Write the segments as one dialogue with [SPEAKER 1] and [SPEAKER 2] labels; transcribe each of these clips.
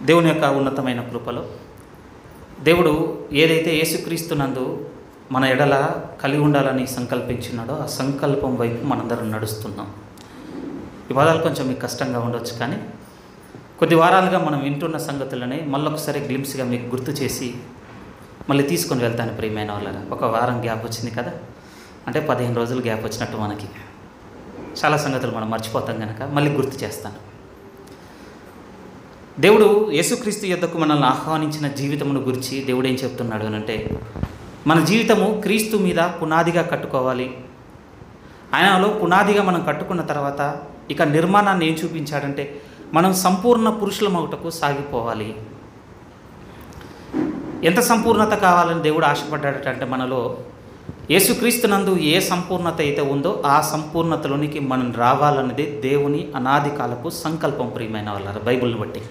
[SPEAKER 1] దేవుని యొక్క ఉన్నతమైన కృపలో దేవుడు ఏదైతే యేసుక్రీస్తునందు మన ఎడల కలిగి ఉండాలని సంకల్పించినాడో ఆ సంకల్పం వైపు మనందరం నడుస్తున్నాం ఈ పదాలు కొంచెం మీకు కష్టంగా ఉండొచ్చు కానీ కొద్ది వారాలుగా మనం వింటున్న సంగతులని మళ్ళొకసారి గ్లిమ్స్గా మీకు గుర్తు చేసి మళ్ళీ తీసుకొని వెళ్తాను ప్రియమైన వాళ్ళ ఒక వారం గ్యాప్ వచ్చింది కదా అంటే పదిహేను రోజులు గ్యాప్ వచ్చినట్టు మనకి చాలా సంగతులు మనం మర్చిపోతాం కనుక మళ్ళీ గుర్తు చేస్తాను దేవుడు యేసుక్రీస్తు యొద్దకు మనల్ని ఆహ్వానించిన జీవితమును గురించి దేవుడు ఏం చెప్తున్నాడు అని అంటే మన జీవితము క్రీస్తు మీద పునాదిగా కట్టుకోవాలి ఆయనలో పునాదిగా మనం కట్టుకున్న తర్వాత ఇక నిర్మాణాన్ని ఏం చూపించాడంటే మనం సంపూర్ణ పురుషులమవుటకు సాగిపోవాలి ఎంత సంపూర్ణత కావాలని దేవుడు ఆశపడ్డాడట అంటే మనలో యేసుక్రీస్తునందు ఏ సంపూర్ణత అయితే ఉందో ఆ సంపూర్ణతలోనికి మనం రావాలన్నది దేవుని అనాది కాలపు సంకల్పం ప్రియమైన వాళ్ళ బైబిల్ని బట్టి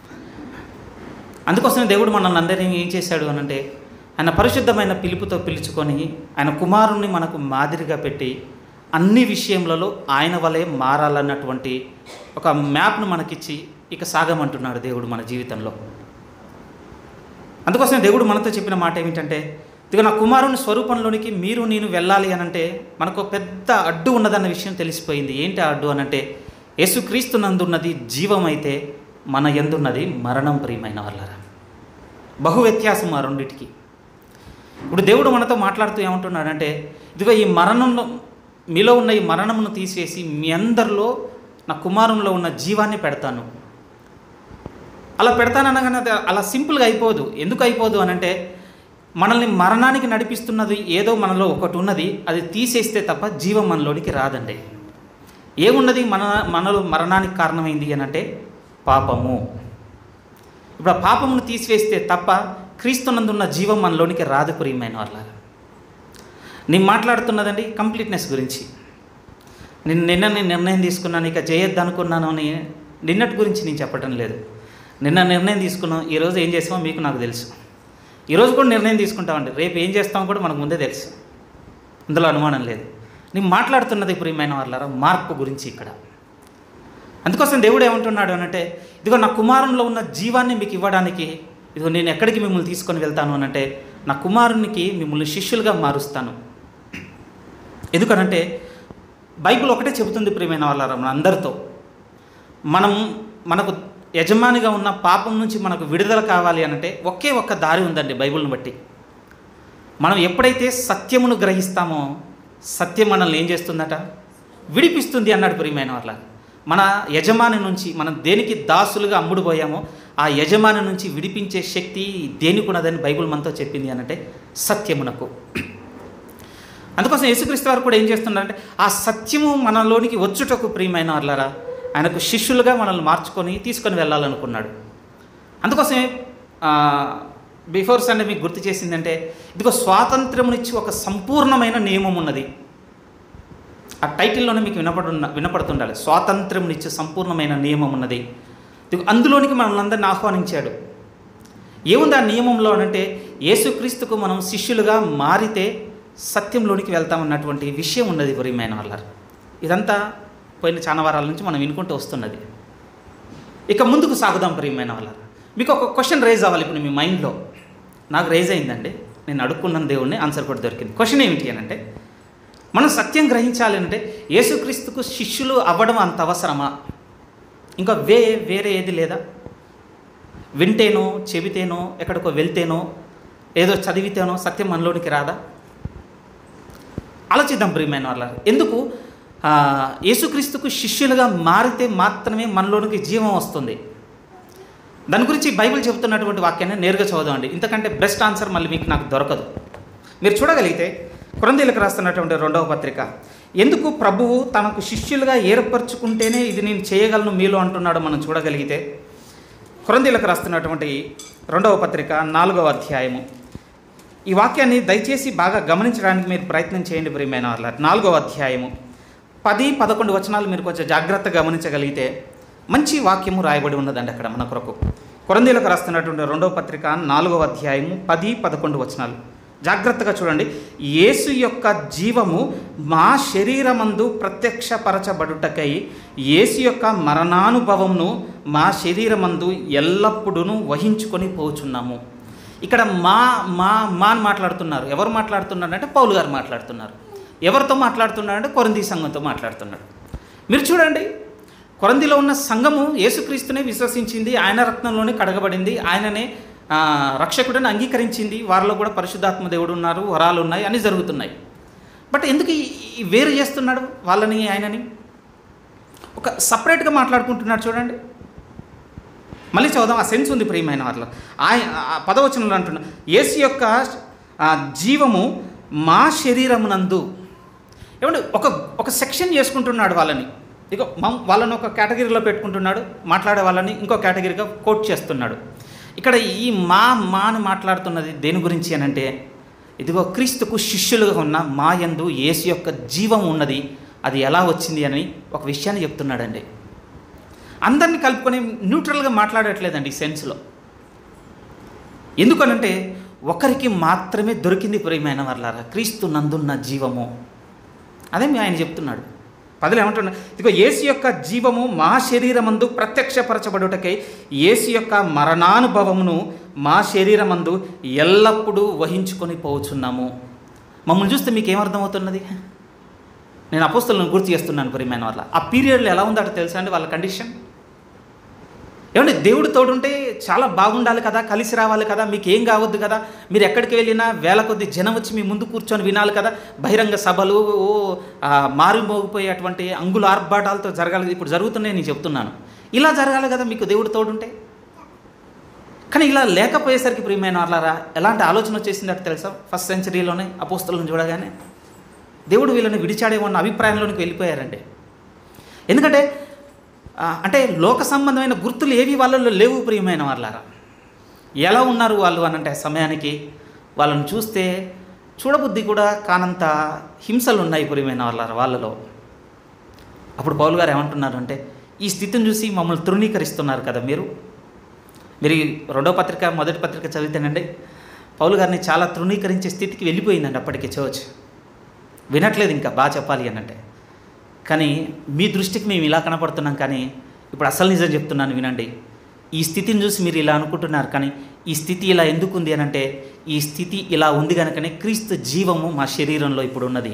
[SPEAKER 1] అందుకోసమే దేవుడు మనల్ని అందరినీ ఏం చేశాడు అని అంటే ఆయన పరిశుద్ధమైన పిలుపుతో పిలుచుకొని ఆయన కుమారుణ్ణి మనకు మాదిరిగా పెట్టి అన్ని విషయములలో ఆయన వలె మారాలన్నటువంటి ఒక మ్యాప్ను మనకిచ్చి ఇక సాగమంటున్నాడు దేవుడు మన జీవితంలో అందుకోసమే దేవుడు మనతో చెప్పిన మాట ఏమిటంటే ఇదిగో నా కుమారుని స్వరూపంలోనికి మీరు నేను వెళ్ళాలి అని అంటే మనకు ఒక పెద్ద అడ్డు ఉన్నదన్న విషయం తెలిసిపోయింది ఏంటి ఆ అడ్డు అనంటే యేసుక్రీస్తు నందున్నది జీవం అయితే మన ఎందున్నది మరణం ప్రియమైన వాళ్ళరా బహు వ్యత్యాసం ఆ రెండిటికి ఇప్పుడు దేవుడు మనతో మాట్లాడుతూ ఏమంటున్నాడంటే ఇదిగో ఈ మరణంలో మీలో ఉన్న ఈ మరణమును తీసివేసి మీ అందరిలో నా కుమారునిలో ఉన్న జీవాన్ని పెడతాను అలా పెడతాననగానే అది అలా సింపుల్గా అయిపోదు ఎందుకు అయిపోదు అని అంటే మనల్ని మరణానికి నడిపిస్తున్నది ఏదో మనలో ఒకటి ఉన్నది అది తీసేస్తే తప్ప జీవం మనలోనికి రాదండి ఏమున్నది మన మనలో మరణానికి కారణమైంది అని అంటే పాపము ఇప్పుడు ఆ పాపమును తీసివేస్తే తప్ప క్రీస్తునందున్న జీవం మనలోనికి రాదు ప్రియమైన వాళ్ళ నేను మాట్లాడుతున్నదండి కంప్లీట్నెస్ గురించి నేను నిన్న నేను నిర్ణయం తీసుకున్నాను ఇక చేయొద్దు అనుకున్నాను అని నిన్నటి గురించి నేను చెప్పడం లేదు నిన్న నిర్ణయం తీసుకున్నాం ఈరోజు ఏం చేస్తామో మీకు నాకు తెలుసు ఈరోజు కూడా నిర్ణయం తీసుకుంటామండి రేపు ఏం చేస్తామో కూడా మనకు ముందే తెలుసు ఇందులో అనుమానం లేదు నేను మాట్లాడుతున్నది ప్రియమైన వాళ్ళారా మార్పు గురించి ఇక్కడ అందుకోసం దేవుడు ఏమంటున్నాడు అనంటే ఇదిగో నా కుమారునిలో ఉన్న జీవాన్ని మీకు ఇవ్వడానికి ఇదిగో నేను ఎక్కడికి మిమ్మల్ని తీసుకొని వెళ్తాను అనంటే నా కుమారునికి మిమ్మల్ని శిష్యులుగా మారుస్తాను ఎందుకనంటే బైబిల్ ఒకటే చెబుతుంది ప్రియమైన వాళ్ళారా మన అందరితో మనం మనకు యజమానిగా ఉన్న పాపం నుంచి మనకు విడుదల కావాలి అనంటే ఒకే ఒక్క దారి ఉందండి బైబిల్ని బట్టి మనం ఎప్పుడైతే సత్యమును గ్రహిస్తామో సత్యం మనల్ని ఏం చేస్తుందట విడిపిస్తుంది అన్నాడు ప్రియమైన వాళ్ళ మన యజమాని నుంచి మనం దేనికి దాసులుగా అమ్ముడుపోయామో ఆ యజమాని నుంచి విడిపించే శక్తి దేనికి ఉన్నదని బైబిల్ మనతో చెప్పింది అనంటే సత్యమునకు అందుకోసం యేసుక్రీస్తు వారు కూడా ఏం చేస్తున్నారంటే ఆ సత్యము మనలోనికి వచ్చుటకు ప్రియమైన వాళ్ళరా ఆయనకు శిష్యులుగా మనల్ని మార్చుకొని తీసుకొని వెళ్ళాలనుకున్నాడు అందుకోసమే బిఫోర్ సండే మీకు గుర్తు చేసిందంటే ఇదిగో స్వాతంత్రమునిచ్చి ఒక సంపూర్ణమైన నియమం ఉన్నది ఆ టైటిల్లోనే మీకు వినపడున్న వినపడుతుండాలి స్వాతంత్రమునిచ్చే సంపూర్ణమైన నియమం ఉన్నది ఇదిగో అందులోనికి మనల్ని అందరిని ఆహ్వానించాడు ఏముంది ఆ నియమంలో అంటే యేసుక్రీస్తుకు మనం శిష్యులుగా మారితే సత్యంలోనికి వెళ్తామన్నటువంటి విషయం ఉన్నది ప్రియమైన వాళ్ళ ఇదంతా పోయిన చాలా వారాల నుంచి మనం వినుకుంటూ వస్తున్నది ఇక ముందుకు సాగుదాం ప్రియమైన వాళ్ళ మీకు ఒక క్వశ్చన్ రేజ్ అవ్వాలి ఇప్పుడు మీ మైండ్లో నాకు రేజ్ అయిందండి నేను అడుక్కున్న దేవుడిని ఆన్సర్ కూడా దొరికింది క్వశ్చన్ ఏమిటి అని అంటే మనం సత్యం గ్రహించాలి అంటే యేసుక్రీస్తుకు శిష్యులు అవ్వడం అంత అవసరమా ఇంకా వే వేరే ఏది లేదా వింటేనో చెబితేనో ఎక్కడికో వెళ్తేనో ఏదో చదివితేనో సత్యం మనలోనికి రాదా ఆలోచిద్దాం ప్రియమైన వాళ్ళ ఎందుకు ఆ, యేసుక్రీస్తుకు శిష్యులుగా మారితే మాత్రమే మనలోనికి జీవం వస్తుంది దాని గురించి బైబిల్ చెబుతున్నటువంటి వాక్యాన్ని నేరుగా చదువుదామండి ఇంతకంటే బెస్ట్ ఆన్సర్ మళ్ళీ మీకు నాకు దొరకదు మీరు చూడగలిగితే కొరందీలకు రాస్తున్నటువంటి రెండవ పత్రిక ఎందుకు ప్రభువు తనకు శిష్యులుగా ఏర్పరచుకుంటేనే ఇది నేను చేయగలను మీలో అంటున్నాడు మనం చూడగలిగితే కొరందీలకు రాస్తున్నటువంటి రెండవ పత్రిక నాలుగవ అధ్యాయము ఈ వాక్యాన్ని దయచేసి బాగా గమనించడానికి మీరు ప్రయత్నం చేయండి ప్రియమైన వాళ్ళ నాలుగవ అధ్యాయము పది పదకొండు వచనాలు మీరు కొంచెం జాగ్రత్తగా గమనించగలిగితే మంచి వాక్యము రాయబడి ఉన్నదండి అక్కడ మన కొరకు కొరందీలకు రాస్తున్నటువంటి రెండవ పత్రిక నాలుగవ అధ్యాయము పది పదకొండు వచనాలు జాగ్రత్తగా చూడండి యేసు యొక్క జీవము మా శరీరమందు ప్రత్యక్షపరచబడుటకై యేసు యొక్క మరణానుభవమును మా శరీరమందు ఎల్లప్పుడూ వహించుకొని పోచున్నాము ఇక్కడ మా మా మా అని మాట్లాడుతున్నారు ఎవరు మాట్లాడుతున్నారు అంటే పౌలు గారు మాట్లాడుతున్నారు ఎవరితో మాట్లాడుతున్నాడు అంటే కొరంది సంఘంతో మాట్లాడుతున్నాడు మీరు చూడండి కొరందిలో ఉన్న సంఘము యేసుక్రీస్తునే విశ్వసించింది ఆయన రత్నంలోనే కడగబడింది ఆయననే ఆ, రక్షకుడని అంగీకరించింది వారిలో కూడా పరిశుద్ధాత్మ దేవుడు ఉన్నారు వరాలు ఉన్నాయి అన్నీ జరుగుతున్నాయి బట్ ఎందుకు ఈ- ఈ వేరు చేస్తున్నాడు వాళ్ళని ఆయనని ఒక సపరేట్గా మాట్లాడుకుంటున్నాడు చూడండి మళ్ళీ చదువుదాం ఆ సెన్స్ ఉంది ప్రియమైన వాళ్ళ ఆయన ఆ పదవచనంలో అంటున్నా యేసు యొక్క ఆ, జీవము మా శరీరమునందు ఏమంటే ఒక ఒక సెక్షన్ చేసుకుంటున్నాడు వాళ్ళని ఇక మం- వాళ్ళని ఒక కేటగిరీలో పెట్టుకుంటున్నాడు మాట్లాడే వాళ్ళని ఇంకో కేటగిరీగా కోట్ చేస్తున్నాడు ఇక్కడ ఈ మా మా అని మాట్లాడుతున్నది దేని గురించి అని అంటే ఇదిగో క్రీస్తుకు శిష్యులుగా ఉన్న మా యందు యేసు యొక్క జీవం ఉన్నది అది ఎలా వచ్చింది అని ఒక విషయాన్ని చెప్తున్నాడండి అందరిని కలుపుకొని న్యూట్రల్గా మాట్లాడట్లేదండి ఈ సెన్స్లో ఎందుకనంటే ఒకరికి మాత్రమే దొరికింది ప్రియమైన వర్లారా క్రీస్తు నందున్న జీవము అదే మీ ఆయన చెప్తున్నాడు పదులు ఏమంటున్నా ఇదిగో ఏసు యొక్క జీవము మా శరీరమందు ప్రత్యక్షపరచబడుటకై ఏసు యొక్క మరణానుభవమును మా శరీరమందు ఎల్లప్పుడూ వహించుకొని పోవచ్చున్నాము మమ్మల్ని చూస్తే మీకు ఏమర్థమవుతున్నది నేను అపోస్తులను గుర్తు చేస్తున్నాను ప్రియమైన వాళ్ళ ఆ పీరియడ్లో ఎలా ఉందో అటు తెలుసా అండి వాళ్ళ కండిషన్ ఏమంటే దేవుడు తోడుంటే చాలా బాగుండాలి కదా కలిసి రావాలి కదా మీకు ఏం కావద్దు కదా మీరు ఎక్కడికి వెళ్ళినా వేల కొద్ది జనం వచ్చి మీ ముందు కూర్చొని వినాలి కదా బహిరంగ సభలు ఓ ఆ, మారుమోగిపోయేటువంటి అంగుల ఆర్భాటాలతో జరగాలి ఇప్పుడు జరుగుతున్నాయి నేను చెప్తున్నాను ఇలా జరగాలి కదా మీకు దేవుడు తోడుంటే కానీ ఇలా లేకపోయేసరికి ప్రియమైన వాళ్ళారా ఎలాంటి ఆలోచన వచ్చేసింది అటు తెలుసా ఫస్ట్ సెంచరీలోనే అపోస్తులను చూడగానే దేవుడు వీళ్ళని విడిచాడేమో అన్న అభిప్రాయంలోనికి వెళ్ళిపోయారండి ఎందుకంటే ఆ, అంటే లోక సంబంధమైన గుర్తులు ఏవి వాళ్ళలో లేవు ప్రియమైన వాళ్ళారా ఎలా ఉన్నారు వాళ్ళు అనంటే ఆ సమయానికి వాళ్ళని చూస్తే చూడబుద్ధి కూడా కానంత హింసలు ఉన్నాయి ప్రియమైన వాళ్ళారా వాళ్ళలో అప్పుడు పౌలు గారు ఏమంటున్నారు అంటే ఈ స్థితిని చూసి మమ్మల్ని తృణీకరిస్తున్నారు కదా మీరు మీరు ఈ రెండో పత్రిక మొదటి పత్రిక చదివితేనండి పౌలు గారిని చాలా తృణీకరించే స్థితికి వెళ్ళిపోయిందండి అప్పటికి చర్చ్ వినట్లేదు ఇంకా బాగా చెప్పాలి అని అంటే కానీ మీ దృష్టికి మేము ఇలా కనపడుతున్నాం కానీ ఇప్పుడు అసలు నిజం చెప్తున్నాను వినండి ఈ స్థితిని చూసి మీరు ఇలా అనుకుంటున్నారు కానీ ఈ స్థితి ఇలా ఎందుకు ఉంది అని అంటే ఈ స్థితి ఇలా ఉంది కనుకనే క్రీస్తు జీవము మా శరీరంలో ఇప్పుడు ఉన్నది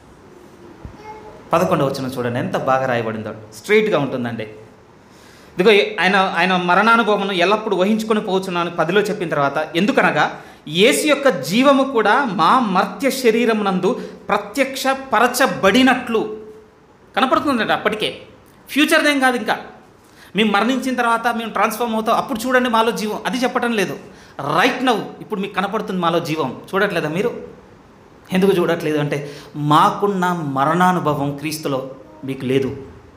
[SPEAKER 1] పదకొండవ వచ్చిన చూడండి ఎంత బాగా రాయబడిందో స్ట్రైట్గా ఉంటుందండి ఇదిగో ఆయన ఆయన మరణానుభవమును ఎల్లప్పుడూ వహించుకొని పోవచ్చున్నాను పదిలో చెప్పిన తర్వాత ఎందుకనగా యేసు యొక్క జీవము కూడా మా మర్త్య శరీరమునందు ప్రత్యక్ష పరచబడినట్లు కనపడుతుందండి అప్పటికే ఫ్యూచర్దేం కాదు ఇంకా మేము మరణించిన తర్వాత మేము ట్రాన్స్ఫార్మ్ అవుతాం అప్పుడు చూడండి మాలో జీవం అది చెప్పడం లేదు రైట్ నవ్ ఇప్పుడు మీకు కనపడుతుంది మాలో జీవం చూడట్లేదా మీరు ఎందుకు చూడట్లేదు అంటే మాకున్న మరణానుభవం క్రీస్తులో మీకు లేదు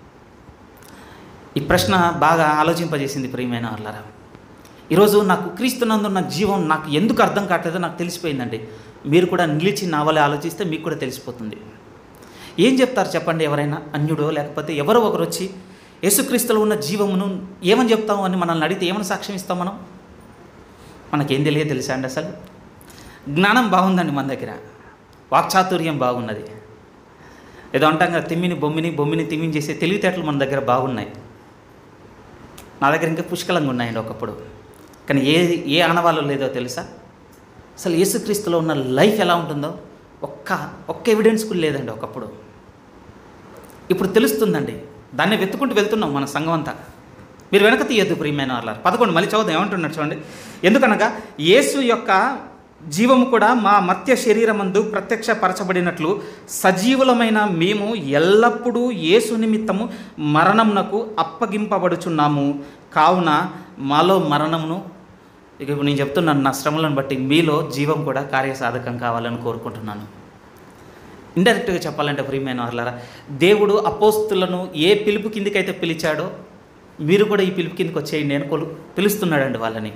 [SPEAKER 1] ఈ ప్రశ్న బాగా ఆలోచింపజేసింది ప్రియమైన వాళ్ళారా ఈరోజు నాకు క్రీస్తునందున్న జీవం నాకు ఎందుకు అర్థం కావట్లేదో నాకు తెలిసిపోయిందండి మీరు కూడా నిలిచి నా వల్ల ఆలోచిస్తే మీకు కూడా తెలిసిపోతుంది ఏం చెప్తారు చెప్పండి ఎవరైనా అన్యుడో లేకపోతే ఎవరో ఒకరు వచ్చి యేసుక్రీస్తులో ఉన్న జీవమును ఏమని చెప్తాము అని మనల్ని అడిగితే ఏమని సాక్ష్యం ఇస్తాం మనం మనకేం తెలియదు తెలుసా అండి అసలు జ్ఞానం బాగుందండి మన దగ్గర వాక్చాతుర్యం బాగున్నది ఏదో అంటాం కదా తిమ్మిని బొమ్మిని బొమ్మిని తిమ్మిని చేసే తెలివితేటలు మన దగ్గర బాగున్నాయి నా దగ్గర ఇంకా పుష్కలంగా ఉన్నాయండి ఒకప్పుడు కానీ ఏ ఏ ఆనవాళ్ళు లేదో తెలుసా అసలు యేసుక్రీస్తులో ఉన్న లైఫ్ ఎలా ఉంటుందో ఒక్క ఒక్క ఎవిడెన్స్ కూడా లేదండి ఒకప్పుడు ఇప్పుడు తెలుస్తుందండి దాన్ని వెతుకుంటూ వెళ్తున్నాం మన సంఘం అంతా మీరు వెనక తీయద్దు ప్రియమైన వాళ్ళ పదకొండు మళ్ళీ చదువుదాం ఏమంటున్నాడు చూడండి ఎందుకనగా యేసు యొక్క జీవము కూడా మా మత్య శరీరమందు ప్రత్యక్షపరచబడినట్లు సజీవులమైన మేము ఎల్లప్పుడూ యేసు నిమిత్తము మరణమునకు అప్పగింపబడుచున్నాము కావున మాలో మరణమును ఇక ఇప్పుడు నేను చెప్తున్నాను నా శ్రమలను బట్టి మీలో జీవం కూడా కార్యసాధకం కావాలని కోరుకుంటున్నాను ఇండైరెక్ట్గా చెప్పాలంటే ప్రియమైన వాళ్ళారా దేవుడు అపోస్తులను ఏ పిలుపు కిందికైతే పిలిచాడో మీరు కూడా ఈ పిలుపు కిందకి వచ్చేయండి అని కొలు పిలుస్తున్నాడండి వాళ్ళని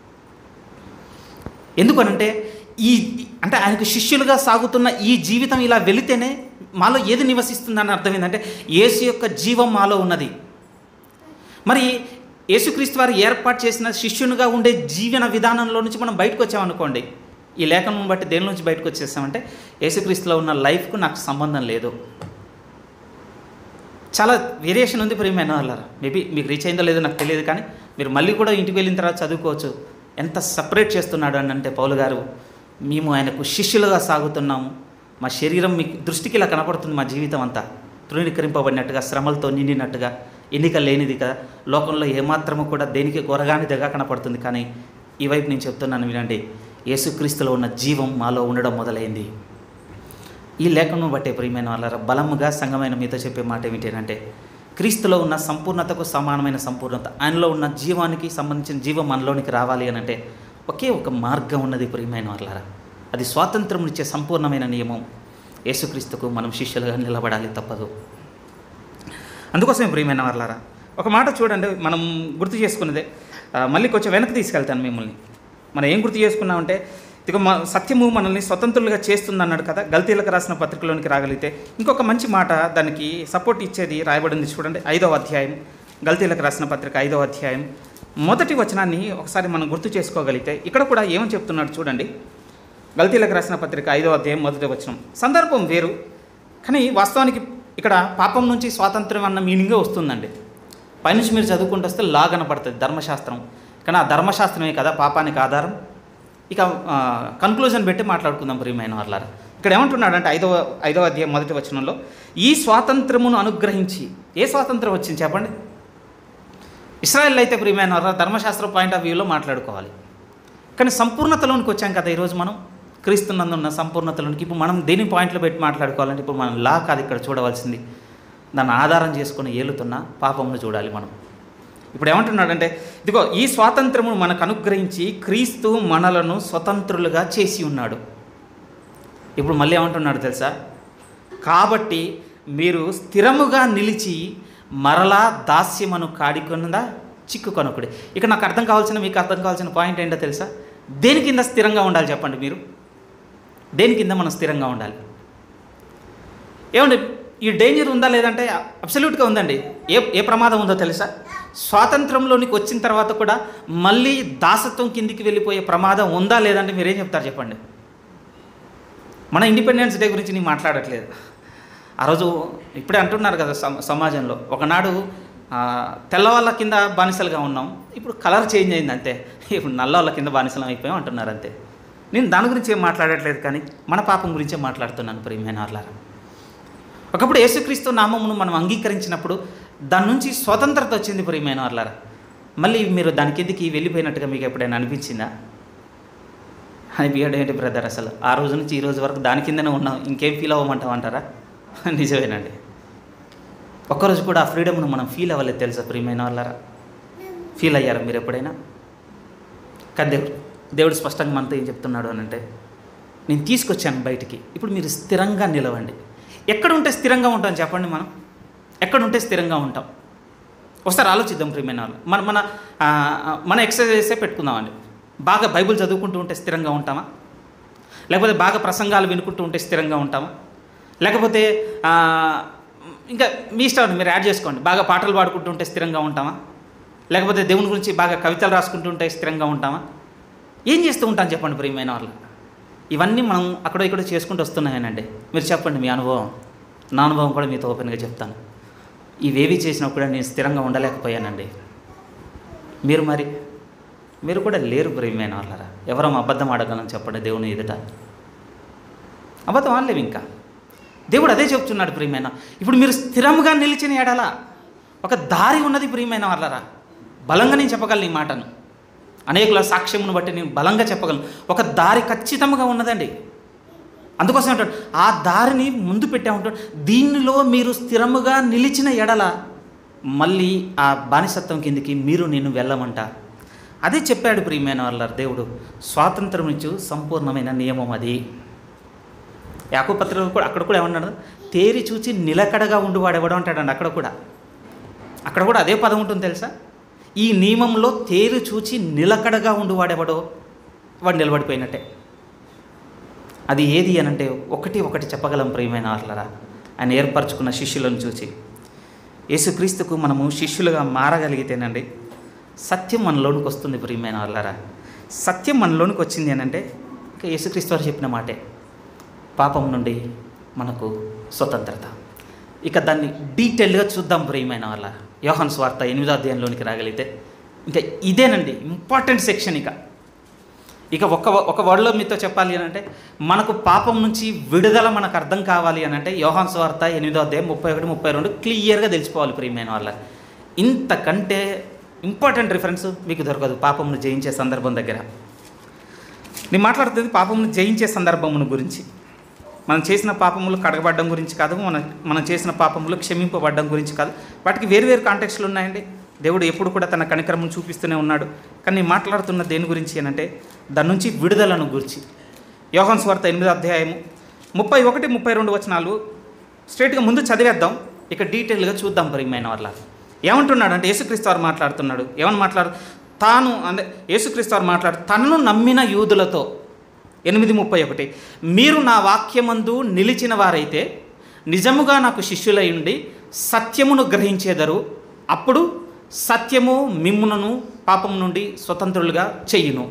[SPEAKER 1] ఎందుకనంటే ఈ అంటే ఆయనకు శిష్యులుగా సాగుతున్న ఈ జీవితం ఇలా వెళితేనే మాలో ఏది నివసిస్తుందని అర్థం ఏంటంటే యేసు యొక్క జీవం మాలో ఉన్నది మరి యేసుక్రీస్తు వారు ఏర్పాటు చేసిన శిష్యునిగా ఉండే జీవన విధానంలో నుంచి మనం బయటకు వచ్చామనుకోండి ఈ లేఖనం బట్టి దేని నుంచి బయటకు వచ్చేసామంటే యేసుక్రీస్తులో ఉన్న లైఫ్కు నాకు సంబంధం లేదు చాలా వేరియేషన్ ఉంది ప్రియమైన వాళ్ళారా మేబీ మీకు రీచ్ అయిందో లేదో నాకు తెలియదు కానీ మీరు మళ్ళీ కూడా ఇంటికి వెళ్ళిన తర్వాత చదువుకోవచ్చు ఎంత సపరేట్ చేస్తున్నాడు అని అంటే పౌలు గారు మేము ఆయనకు శిష్యులుగా సాగుతున్నాము మా శరీరం మీ దృష్టికి ఇలా కనపడుతుంది మా జీవితం అంతా తృణీకరింపబడినట్టుగా శ్రమలతో నిండినట్టుగా ఎన్నిక లేనిది కదా లోకంలో ఏమాత్రము కూడా దేనికి కొరగానిదిగా కనపడుతుంది కానీ ఈ వైపు నేను చెప్తున్నాను వినండి యేసుక్రీస్తులో ఉన్న జీవం మాలో ఉండడం మొదలైంది ఈ లేఖను బట్టే ప్రియమైన వాళ్ళ బలముగా సంఘమైన మీతో చెప్పే మాట ఏమిటంటే క్రీస్తులో ఉన్న సంపూర్ణతకు సమానమైన సంపూర్ణత ఆయనలో ఉన్న జీవానికి సంబంధించిన జీవం మనలోనికి రావాలి అని అంటే ఒకే ఒక మార్గం ఉన్నది ప్రియమైన వాళ్ళారా అది స్వాతంత్రం ఇచ్చే సంపూర్ణమైన నియమం యేసుక్రీస్తుకు మనం శిష్యులుగా నిలబడాలి తప్పదు అందుకోసమే ప్రియమైన వాళ్ళారా ఒక మాట చూడండి మనం గుర్తు చేసుకున్నదే ఆ, మళ్ళీ కొంచెం వెనక్కి తీసుకెళ్తాను మిమ్మల్ని మనం ఏం గుర్తు చేసుకున్నామంటే ఇక మా సత్యము మనల్ని స్వతంత్రులుగా చేస్తుంది అన్నాడు కదా గల్తీలకు రాసిన పత్రికలోనికి రాగలిగితే ఇంకొక మంచి మాట దానికి సపోర్ట్ ఇచ్చేది రాయబడింది చూడండి ఐదవ అధ్యాయం గల్తీలకు రాసిన పత్రిక ఐదవ అధ్యాయం మొదటి వచనాన్ని ఒకసారి మనం గుర్తు చేసుకోగలిగితే ఇక్కడ కూడా ఏమని చెప్తున్నాడు చూడండి గల్తీలకు రాసిన పత్రిక ఐదవ అధ్యాయం మొదటి వచనం సందర్భం వేరు కానీ వాస్తవానికి ఇక్కడ పాపం నుంచి స్వాతంత్రం అన్న మీనింగే వస్తుందండి పైనుంచి మీరు చదువుకుంటూ వస్తే లా కనపడుతుంది ధర్మశాస్త్రం కానీ ఆ ధర్మశాస్త్రమే కదా పాపానికి ఆధారం ఇక కన్క్లూజన్ పెట్టి మాట్లాడుకుందాం ప్రియమైన వాళ్ళారా ఇక్కడ ఏమంటున్నాడంటే ఐదవ ఐదవ అధ్యాయం మొదటి వచనంలో ఈ స్వాతంత్రమును అనుగ్రహించి ఏ స్వాతంత్రం వచ్చింది చెప్పండి ఇస్రాయల్ అయితే ప్రియమైన వాళ్ళ ధర్మశాస్త్ర పాయింట్ ఆఫ్ వ్యూలో మాట్లాడుకోవాలి కానీ సంపూర్ణతలోనికి వచ్చాం కదా ఈరోజు మనం క్రీస్తునందు ఉన్న సంపూర్ణతలోనికి ఇప్పుడు మనం దేని పాయింట్లో పెట్టి మాట్లాడుకోవాలంటే ఇప్పుడు మనం లా కాదు ఇక్కడ చూడవలసింది దాన్ని ఆధారం చేసుకుని ఏలుతున్న పాపమును చూడాలి మనం ఇప్పుడు ఏమంటున్నాడంటే ఇదిగో ఈ స్వాతంత్రమును మనకు అనుగ్రహించి క్రీస్తు మనలను స్వతంత్రులుగా చేసి ఉన్నాడు ఇప్పుడు మళ్ళీ ఏమంటున్నాడు తెలుసా కాబట్టి మీరు స్థిరముగా నిలిచి మరలా దాస్యమను కాడికొనుదా చిక్కుకొనకుడి ఇక నాకు అర్థం కావాల్సిన మీకు అర్థం కావాల్సిన పాయింట్ ఏంటో తెలుసా దేని కింద స్థిరంగా ఉండాలి చెప్పండి మీరు దేని కింద మనం స్థిరంగా ఉండాలి ఏమండి ఈ డేంజర్ ఉందా లేదంటే అబ్సల్యూట్గా ఉందండి ఏ ఏ ప్రమాదం ఉందో తెలుసా స్వాతంత్రంలోనికి వచ్చిన తర్వాత కూడా మళ్ళీ దాసత్వం కిందికి వెళ్ళిపోయే ప్రమాదం ఉందా లేదంటే మీరేం చెప్తారు చెప్పండి మన ఇండిపెండెన్స్ డే గురించి నేను మాట్లాడట్లేదు ఆ రోజు ఇప్పుడే అంటున్నారు కదా సమ- సమాజంలో ఒకనాడు ఆ, తెల్లవాళ్ళ కింద బానిసలుగా ఉన్నాం ఇప్పుడు కలర్ చేంజ్ అయింది అంతే ఇప్పుడు నల్లవాళ్ళ కింద బానిసలం అయిపోయాం అంటున్నారు అంతే నేను దాని గురించి ఏం మాట్లాడట్లేదు కానీ మన పాపం గురించే మాట్లాడుతున్నాను ప్రియమైన వాళ్ళారా ఒకప్పుడు యేసుక్రీస్తు నామమును మనం అంగీకరించినప్పుడు దాని నుంచి స్వతంత్రత వచ్చింది ప్రియమైన వాళ్ళారా మళ్ళీ మీరు దాని కిందికి వెళ్ళిపోయినట్టుగా మీకు ఎప్పుడైనా అనిపించిందా అనిపించడం ఏంటి బ్రదర్ అసలు ఆ రోజు నుంచి ఈ రోజు వరకు దాని కిందనే ఉన్నాం ఇంకేం ఫీల్ అవ్వమంటాం అంటారా నిజమేనండి ఒక్కరోజు కూడా ఆ ఫ్రీడమ్ను మనం ఫీల్ అవ్వలేదు తెలుసా ప్రియమైన వాళ్ళారా ఫీల్ అయ్యారా మీరు ఎప్పుడైనా కానీ దేవుడు దేవుడు స్పష్టంగా మనతో ఏం చెప్తున్నాడు అని అంటే నేను తీసుకొచ్చాను బయటికి ఇప్పుడు మీరు స్థిరంగా నిలవండి ఎక్కడ ఉంటే స్థిరంగా ఉంటాం చెప్పండి మనం ఎక్కడ ఉంటే స్థిరంగా ఉంటాం ఒకసారి ఆలోచిద్దాం ప్రియమైన వాళ్ళు మన మన ఆ, మన ఎక్సర్సైజే పెట్టుకుందామండి బాగా బైబిల్ చదువుకుంటూ ఉంటే స్థిరంగా ఉంటామా లేకపోతే బాగా ప్రసంగాలు వినుకుంటూ ఉంటే స్థిరంగా ఉంటామా లేకపోతే ఆ, ఇంకా మీ ఇష్టం అండి, మీరు యాడ్ చేసుకోండి బాగా పాటలు పాడుకుంటూ ఉంటే స్థిరంగా ఉంటామా లేకపోతే దేవుని గురించి బాగా కవితలు రాసుకుంటూ ఉంటే స్థిరంగా ఉంటామా ఏం చేస్తూ ఉంటాను చెప్పండి ప్రియమైన వాళ్ళు ఇవన్నీ మనం అక్కడ ఇక్కడ చేసుకుంటూ వస్తున్నాయనండి మీరు చెప్పండి మీ అనుభవం నా అనుభవం కూడా మీతో ఓపెన్గా చెప్తాను ఇవేవి చేసినా కూడా నేను స్థిరంగా ఉండలేకపోయానండి మీరు మరి మీరు కూడా లేరు ప్రియమైన వాళ్ళరా ఎవరం అబద్ధం ఆడగలం చెప్పండి దేవుని ఎదుట అబద్ధం ఆడలేవు ఇంకా దేవుడు అదే చెప్తున్నాడు ప్రియమైన ఇప్పుడు మీరు స్థిరంగా నిలిచిన ఎడల ఒక దారి ఉన్నది ప్రియమైన వాళ్ళరా బలంగా నేను చెప్పగలను ఈ మాటను అనేకుల సాక్ష్యమును బట్టి నేను బలంగా చెప్పగలను ఒక దారి ఖచ్చితంగా ఉన్నదండి అందుకోసం అంటాడు ఆ దారిని ముందు పెట్టా ఉంటాడు దీనిలో మీరు స్థిరముగా నిలిచిన ఎడల మళ్ళీ ఆ బానిసత్వం కిందికి మీరు నేను వెళ్ళమంట అదే చెప్పాడు ప్రియమైన వాళ్ళ దేవుడు స్వాతంత్రం నుంచి సంపూర్ణమైన నియమం అది యాకోపత్రికలో కూడా అక్కడ కూడా ఏమన్నాడు తేరి చూచి నిలకడగా ఉండువాడు ఎవడో అంటాడండి అక్కడ కూడా అక్కడ కూడా అదే పదం ఉంటుంది తెలుసా ఈ నియమంలో తేరు చూచి నిలకడగా ఉండువాడెవడో వాడు నిలబడిపోయినట్టే అది ఏది అని అంటే ఒకటి ఒకటి చెప్పగలం ప్రియమైన వాళ్ళరా ఆయన ఏర్పరచుకున్న శిష్యులను చూసి యేసుక్రీస్తుకు మనము శిష్యులుగా మారగలిగితేనండి సత్యం మనలోనికి వస్తుంది ప్రియమైన వాళ్ళరా సత్యం మనలోనికి వచ్చింది అని అంటే ఇక యేసుక్రీస్తు వారు చెప్పిన మాటే పాపం నుండి మనకు స్వతంత్రత ఇక దాన్ని డీటెయిల్గా చూద్దాం ప్రియమైన వాళ్ళ యోహన్ స్వార్త ఎనిమిదో అధ్యాయంలోనికి రాగలిగితే ఇంకా ఇదేనండి ఇంపార్టెంట్ సెక్షన్ ఇక ఇక ఒక ఒక వర్డ్లో మీతో చెప్పాలి అని అంటే మనకు పాపం నుంచి విడుదల మనకు అర్థం కావాలి అని అంటే యోహాన్ స్వార్త ఎనిమిదో అధ్యాయం ముప్పై ఒకటి ముప్పై రెండు క్లియర్గా తెలిసిపోవాలి ప్రియమైన వాళ్ళ ఇంతకంటే ఇంపార్టెంట్ రిఫరెన్స్ మీకు దొరకదు పాపమును జయించే సందర్భం దగ్గర నేను మాట్లాడుతుంది పాపమును జయించే సందర్భమును గురించి మనం చేసిన పాపములు కడగబడ్డం గురించి కాదు మన మనం చేసిన పాపములు క్షమింపబడ్డం గురించి కాదు వాటికి వేరు వేరు కాంటెక్స్లు ఉన్నాయండి దేవుడు ఎప్పుడు కూడా తన కనికరమును చూపిస్తూనే ఉన్నాడు కానీ నేను మాట్లాడుతున్న దేని గురించి అని అంటే దాని నుంచి విడుదలను గురించి యోహన్ స్వార్త ఎనిమిదో అధ్యాయము ముప్పై ఒకటి ముప్పై రెండు వచనాలు స్ట్రైట్గా ముందు చదివేద్దాం ఇక డీటెయిల్గా చూద్దాం ప్రియమైన వాళ్ళ ఏమంటున్నాడు అంటే యేసుక్రీస్తు వారు మాట్లాడుతున్నాడు ఏమని మాట్లాడు తాను అంటే యేసుక్రీస్తు వారు మాట్లాడు తనను నమ్మిన యూదులతో ఎనిమిది ముప్పై ఒకటి మీరు నా వాక్యమందు నిలిచిన వారైతే నిజముగా నాకు శిష్యులై ఉండి సత్యమును గ్రహించేదరు అప్పుడు సత్యము మిమ్మునను పాపం నుండి స్వతంత్రులుగా చెయ్యును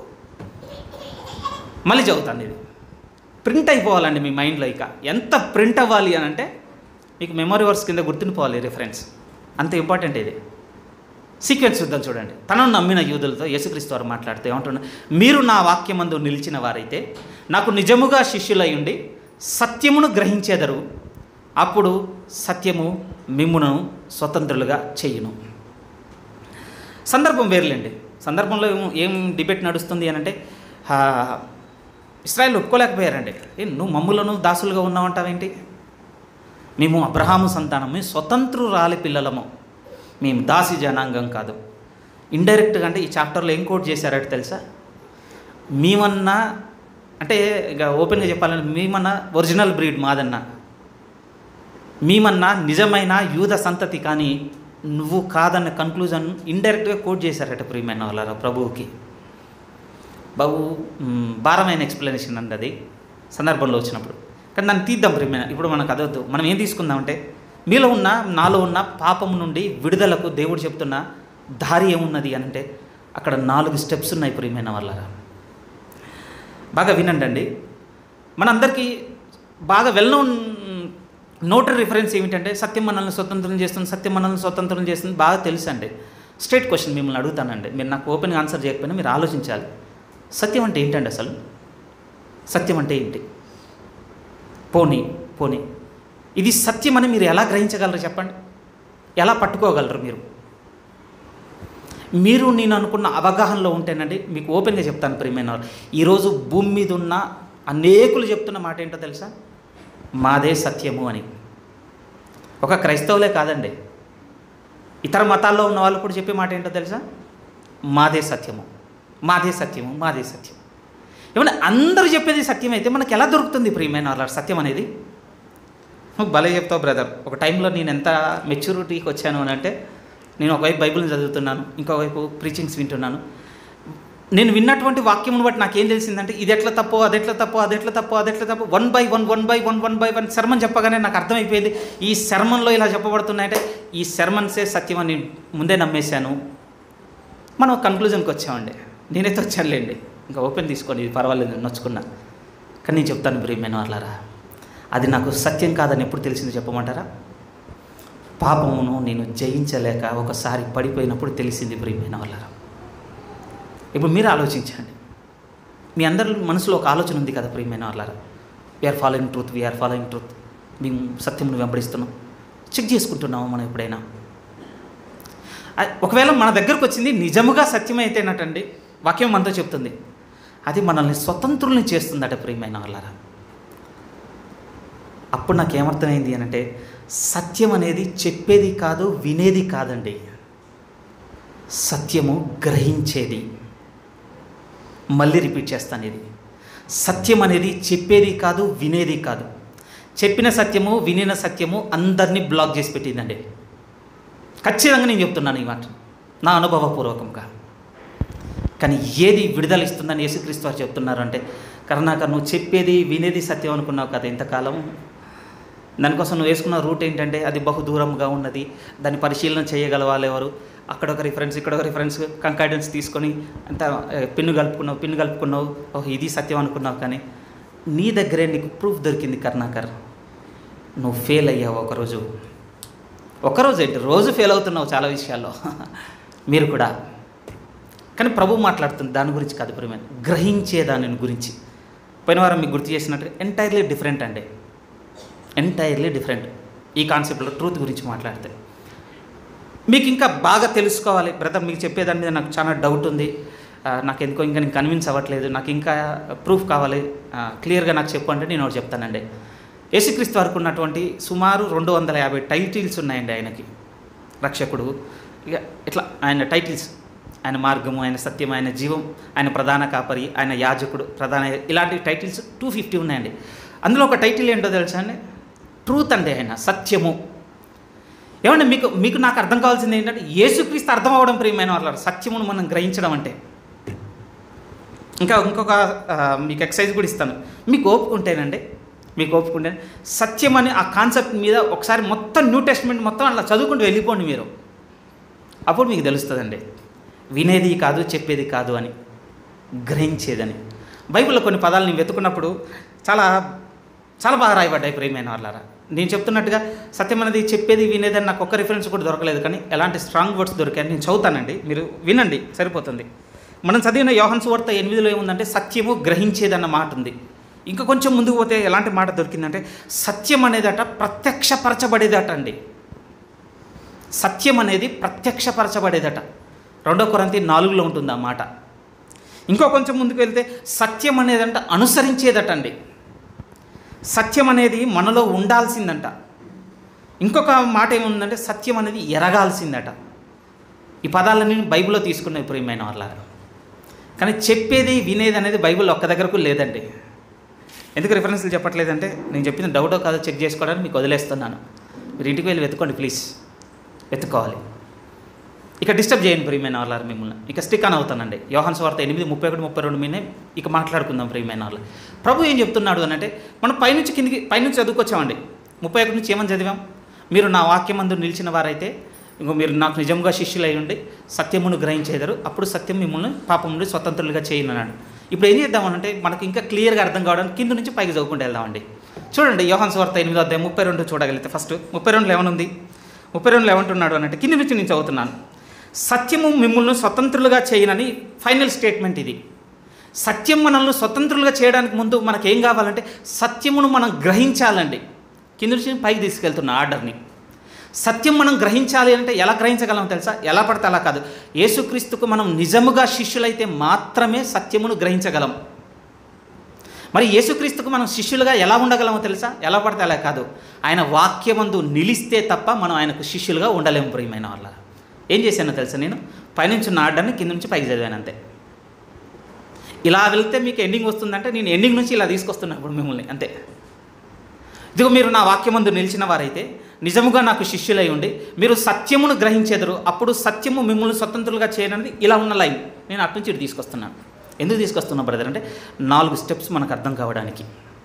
[SPEAKER 1] మళ్ళీ చదువుతాను ఇది ప్రింట్ అయిపోవాలండి మీ మైండ్లో ఇక ఎంత ప్రింట్ అవ్వాలి అని అంటే మీకు మెమరీ వర్స్ కింద గుర్తుండిపోవాలి రిఫరెన్స్ అంత ఇంపార్టెంట్ ఇది సీక్వెన్స్ చూద్దాం చూడండి తనను నమ్మిన యూదులతో యేసుక్రీస్తు వారు మాట్లాడుతూ ఏమంటున్నారు మీరు నా వాక్యమందు నిలిచిన వారైతే నాకు నిజముగా శిష్యులై ఉండి సత్యమును గ్రహించేదరు అప్పుడు సత్యము మిమ్మును స్వతంత్రులుగా చెయ్యును సందర్భం వేరులేండి సందర్భంలో ఏం ఏం డిబేట్ నడుస్తుంది అని అంటే ఆ, ఇస్రాయల్ ఒప్పుకోలేకపోయారండి ఏ నువ్వు మమ్ములను దాసులుగా ఉన్నావంటావేంటి మేము అబ్రహాము సంతానం మేము స్వతంత్రురాలి పిల్లలము మేము దాసి జనాంగం కాదు ఇండైరెక్ట్గా అంటే ఈ చాప్టర్లో ఏం కోట్ చేశారట తెలుసా మేమన్నా అంటే ఇక ఓపెన్గా చెప్పాలంటే మేమన్నా ఒరిజినల్ బ్రీడ్ మాదన్నా మేమన్నా నిజమైన యూద సంతతి కానీ నువ్వు కాదన్న కన్క్లూజన్ ఇండైరెక్ట్గా కోట్ చేశారట ప్రియమైన వాళ్ళ ప్రభువుకి బాబు మ్, భారమైన ఎక్స్ప్లెనేషన్ అండి అది సందర్భంలో వచ్చినప్పుడు కానీ దాన్ని తీద్దాం ప్రియమైన ఇప్పుడు మనకు అదొద్దు మనం ఏం తీసుకుందామంటే మీలో ఉన్న నాలో ఉన్న పాపం నుండి విడుదలకు దేవుడు చెప్తున్న దారి ఏమున్నది అని అంటే అక్కడ నాలుగు స్టెప్స్ ఉన్నాయి ప్రియమైన వాళ్ళరా బాగా వినండి అండి మనందరికీ బాగా వెల్ నోన్ నోటరీ రిఫరెన్స్ ఏమిటంటే సత్యం మనల్ని స్వతంత్రం చేస్తుంది సత్యం మనల్ని స్వతంత్రం చేస్తుంది బాగా తెలుసు అండి స్ట్రేట్ క్వశ్చన్ మిమ్మల్ని అడుగుతానండి మీరు నాకు ఓపెన్గా ఆన్సర్ చేయకపోయినా మీరు ఆలోచించాలి సత్యం అంటే ఏంటండి అసలు సత్యం అంటే ఏంటి పోనీ పోనీ ఇది సత్యం అని మీరు ఎలా గ్రహించగలరు చెప్పండి ఎలా పట్టుకోగలరు మీరు మీరు నేను అనుకున్న అవగాహనలో ఉంటేనండి మీకు ఓపెన్గా చెప్తాను ప్రియమైన వారు ఈరోజు భూమి మీద ఉన్న అనేకులు చెప్తున్న మాట ఏంటో తెలుసా మాదే సత్యము అని ఒక క్రైస్తవులే కాదండి ఇతర మతాల్లో ఉన్న వాళ్ళు కూడా చెప్పే మాట ఏంటో తెలుసా మాదే సత్యము మాదే సత్యము మాదే సత్యం ఏమన్నా అందరూ చెప్పేది సత్యం అయితే మనకి ఎలా దొరుకుతుంది ప్రియమైన వాళ్ళ సత్యం అనేది నువ్వు భలే చెప్తావు బ్రదర్ ఒక టైంలో నేను ఎంత మెచ్యూరిటీకి వచ్చాను అని అంటే నేను ఒకవైపు బైబిల్ని చదువుతున్నాను ఇంకోవైపు ప్రీచింగ్స్ వింటున్నాను నేను విన్నటువంటి వాక్యమును బట్టి నాకేం తెలిసిందంటే ఇది ఎట్లా తప్పో అది ఎట్లా తప్పో అది ఎట్లా తప్పో అది ఎట్లా తప్పో one by one one by one one by one sermon చెప్పగానే నాకు అర్థమైపోయింది ఈ శర్మన్లో ఇలా చెప్పబడుతున్నాయంటే ఈ శర్మన్సే సత్యం అని ముందే నమ్మేశాను మనం ఒక కన్క్లూజన్కి వచ్చామండి నేనైతే వచ్చానులేండి ఇంకా ఓపెన్ తీసుకోండి ఇది పర్వాలేదు నొచ్చుకున్నా కానీ నేను చెప్తాను ప్రియమైన వాళ్ళారా అది నాకు సత్యం కాదని ఎప్పుడు తెలిసింది చెప్పమంటారా పాపమును నేను జయించలేక ఒకసారి పడిపోయినప్పుడు తెలిసింది ప్రియమైన వాళ్ళారా ఇప్పుడు మీరు ఆలోచించండి మీ అందరి మనసులో ఒక ఆలోచన ఉంది కదా ప్రియమైన వాళ్ళారా we are following truth we are following truth మేము సత్యమును వెంబడిస్తున్నాం చెక్ చేసుకుంటున్నాము మనం ఎప్పుడైనా అ- ఒకవేళ మన దగ్గరకు వచ్చింది నిజముగా సత్యమైతేనటండి వాక్యం మనతో చెప్తుంది అది మనల్ని స్వతంత్రుల్ని చేస్తుందట ప్రియమైన వాళ్ళారా అప్పుడు నాకు ఏమర్థమైంది అని అంటే సత్యం అనేది చెప్పేది కాదు వినేది కాదండి సత్యము గ్రహించేది మళ్ళీ రిపీట్ చేస్తాను ఇది సత్యం అనేది చెప్పేది కాదు వినేది కాదు చెప్పిన సత్యము వినిన సత్యము అందరినీ బ్లాక్ చేసి పెట్టిందండి ఖచ్చితంగా నేను చెప్తున్నాను ఈ మాట నా అనుభవపూర్వకంగా కానీ ఏది విడుదల ఇస్తుందని యేసుక్రీస్తు వారు చెప్తున్నారు అంటే కరుణాకర్ నువ్వు చెప్పేది వినేది సత్యం అనుకున్నావు కదా ఇంతకాలం దానికోసం నువ్వు వేసుకున్న రూట్ ఏంటంటే అది బహు దూరంగా ఉన్నది దాన్ని పరిశీలన చేయగల వాళ్ళు ఎవరు అక్కడ ఒక రిఫరెన్స్ ఇక్కడ ఒక రిఫరెన్స్ కంకాయిడెన్స్ తీసుకొని అంత ఆ, పిన్ను కలుపుకున్నావు పిన్ను కలుపుకున్నావు ఓహ్ ఇది సత్యం అనుకున్నావు కానీ నీ దగ్గరే నీకు ప్రూఫ్ దొరికింది కర్ణాకర్ నువ్వు ఫెయిల్ అయ్యావు ఒకరోజు ఒకరోజు ఏంటి రోజు ఫెయిల్ అవుతున్నావు చాలా విషయాల్లో మీరు కూడా కానీ ప్రభు మాట్లాడుతుంది దాని గురించి కాదు ప్రియమైన గ్రహించే దాని గురించి పోయిన వారం మీకు గుర్తు చేసినట్టు ఎంటైర్లీ డిఫరెంట్ అండి ఎంటైర్లీ డిఫరెంట్ ఈ కాన్సెప్ట్లో ట్రూత్ గురించి మాట్లాడితే మీకు ఇంకా బాగా తెలుసుకోవాలి బ్రదర్ మీకు చెప్పేదాని మీద నాకు చాలా డౌట్ ఉంది ఆ, నాకు ఎందుకో ఇంకా నేను కన్విన్స్ అవ్వట్లేదు నాకు ఇంకా ప్రూఫ్ కావాలి క్లియర్గా నాకు చెప్పు అంటే నేను ఒకటి చెప్తానండి యేసుక్రీస్తు వరకు ఉన్నటువంటి సుమారు రెండు వందల యాభై టైటిల్స్ ఉన్నాయండి ఆయనకి రక్షకుడు ఇక ఇట్లా ఆయన టైటిల్స్ ఆయన మార్గము ఆయన సత్యం ఆయన జీవం ఆయన ప్రధాన కాపరి ఆయన యాజకుడు ప్రధాన ఇలాంటి టైటిల్స్ టూ ఫిఫ్టీ ఉన్నాయండి అందులో ఒక టైటిల్ ఏంటో తెలుసా అండి ట్రూత్ అండి ఆయన సత్యము ఏమంటే మీకు మీకు నాకు అర్థం కావాల్సింది ఏంటంటే యేసుక్రీస్తు అర్థం అవ్వడం ప్రియమైన వాళ్ళు సత్యమును మనం గ్రహించడం అంటే ఇంకా ఇంకొక ఆ, మీకు ఎక్సైజ్ కూడా ఇస్తాను మీకు ఓపిక ఉంటేనండి మీకు ఓపిక ఉంటే సత్యం అని ఆ కాన్సెప్ట్ మీద ఒకసారి మొత్తం న్యూ టెస్ట్మెంట్ మొత్తం అలా చదువుకుంటూ వెళ్ళిపోండి మీరు అప్పుడు మీకు తెలుస్తుందండి వినేది కాదు చెప్పేది కాదు అని గ్రహించేదని బైబిల్లో కొన్ని పదాలు నేను వెతుకున్నప్పుడు చాలా చాలా బాగా రాయబడ్డాయి ప్రేమైన వాళ్ళారా నేను చెప్తున్నట్టుగా సత్యం అనేది చెప్పేది వినేదని నాకు ఒక్క రిఫరెన్స్ కూడా దొరకలేదు కానీ ఎలాంటి స్ట్రాంగ్ వర్డ్స్ దొరికాయని నేను చదువుతానండి మీరు వినండి సరిపోతుంది మనం చదివిన యోహన్ సువార్త ఎనిమిదిలో ఏముందంటే సత్యము గ్రహించేదన్న మాట ఉంది ఇంకా కొంచెం ముందుకు పోతే ఎలాంటి మాట దొరికిందంటే సత్యం అనేదట ప్రత్యక్షపరచబడేదట అండి సత్యం అనేది ప్రత్యక్షపరచబడేదట రెండో కొరంతి నాలుగులో ఉంటుంది ఆ మాట ఇంకో కొంచెం ముందుకు వెళ్తే సత్యం అనేదంట అనుసరించేదట అండి సత్యం అనేది మనలో ఉండాల్సిందంట ఇంకొక మాట ఏముందంటే సత్యం అనేది ఎరగాల్సిందట ఈ పదాలన్నీ బైబిల్లో తీసుకున్నాయి ప్రియమైన వాళ్ళ కానీ చెప్పేది వినేది అనేది బైబిల్ ఒక్క దగ్గరకు లేదండి ఎందుకు రిఫరెన్స్లు చెప్పట్లేదంటే నేను చెప్పిన డౌటో కాదో చెక్ చేసుకోవడానికి మీకు వదిలేస్తున్నాను మీరు ఇంటికి వెళ్ళి వెతుకోండి ప్లీజ్ వెతుక్కోవాలి ఇక డిస్టర్బ్ చేయండి ప్రియమైన వాళ్ళ మిమ్మల్ని ఇక స్టిక్ ఆన్ అవుతానండి యోహాన్ స్వార్థ ఎనిమిది ముప్పై ఒకటి ముప్పై రెండు మీనే ఇక మాట్లాడుకుందాం ప్రియమైన వాళ్ళు ప్రభు ఏం చెప్తున్నాడు అని అంటే మనం పైనుంచి కిందికి పైనుంచి చదువుకొచ్చామండి ముప్పై ఒకటి నుంచి ఏమని చదివాం మీరు నా వాక్యమందు నిలిచిన వారైతే ఇంకో మీరు నాకు నిజంగా శిష్యులై ఉండి సత్యమును గ్రహించేదారు అప్పుడు సత్యం మిమ్మల్ని పాపం నుండి స్వతంత్రులుగా చేయనన్నాడు ఇప్పుడు ఏం చేద్దామనంటే మనకి ఇంకా క్లియర్గా అర్థం కావడానికి కింద నుంచి పైకి చదువుకుంటూ వెళ్దామండి చూడండి యోహాన్ స్వార్థ ఎనిమిదో అధ్యాయం ముప్పై రెండు చూడగలిగితే ఫస్ట్ ముప్పై రెండులో ఏమనుంది ముప్పై రెండులో ఏమంటున్నాడు అనంటే కింది నుంచి నేను చదువుతున్నాను సత్యము మిమ్మల్ని స్వతంత్రులుగా చేయనని ఫైనల్ స్టేట్మెంట్ ఇది సత్యం మనల్ని స్వతంత్రులుగా చేయడానికి ముందు మనకి ఏం కావాలంటే సత్యమును మనం గ్రహించాలండి కింద నుంచి నేను పైకి తీసుకెళ్తున్న ఆర్డర్ని సత్యం మనం గ్రహించాలి అంటే ఎలా గ్రహించగలం తెలుసా ఎలా పడితే అలా కాదు యేసుక్రీస్తుకు మనం నిజముగా శిష్యులైతే మాత్రమే సత్యమును గ్రహించగలం మరి యేసుక్రీస్తుకు మనం శిష్యులుగా ఎలా ఉండగలమో తెలుసా ఎలా పడితే అలా కాదు ఆయన వాక్యమందు నిలిస్తే తప్ప మనం ఆయనకు శిష్యులుగా ఉండలేము ప్రియమైన వాళ్ళ ఏం చేశానో తెలుసా నేను పైనుంచి ఉన్న ఆర్డర్ని కింద నుంచి పైకి చదివాను అంతే ఇలా వెళ్తే మీకు ఎండింగ్ వస్తుందంటే నేను ఎండింగ్ నుంచి ఇలా తీసుకొస్తున్నాను ఇప్పుడు మిమ్మల్ని అంతే ఇదిగో మీరు నా వాక్యమందు నిలిచిన వారైతే నిజముగా నాకు శిష్యులై ఉండి మీరు సత్యమును గ్రహించెదరు అప్పుడు సత్యము మిమ్మల్ని స్వతంత్రులుగా చేయడానికి ఇలా ఉన్న లైన్ నేను అటు నుంచి ఇటు తీసుకొస్తున్నాను ఎందుకు తీసుకొస్తున్నా బ్రదర్ అంటే నాలుగు స్టెప్స్ మనకు అర్థం కావడానికి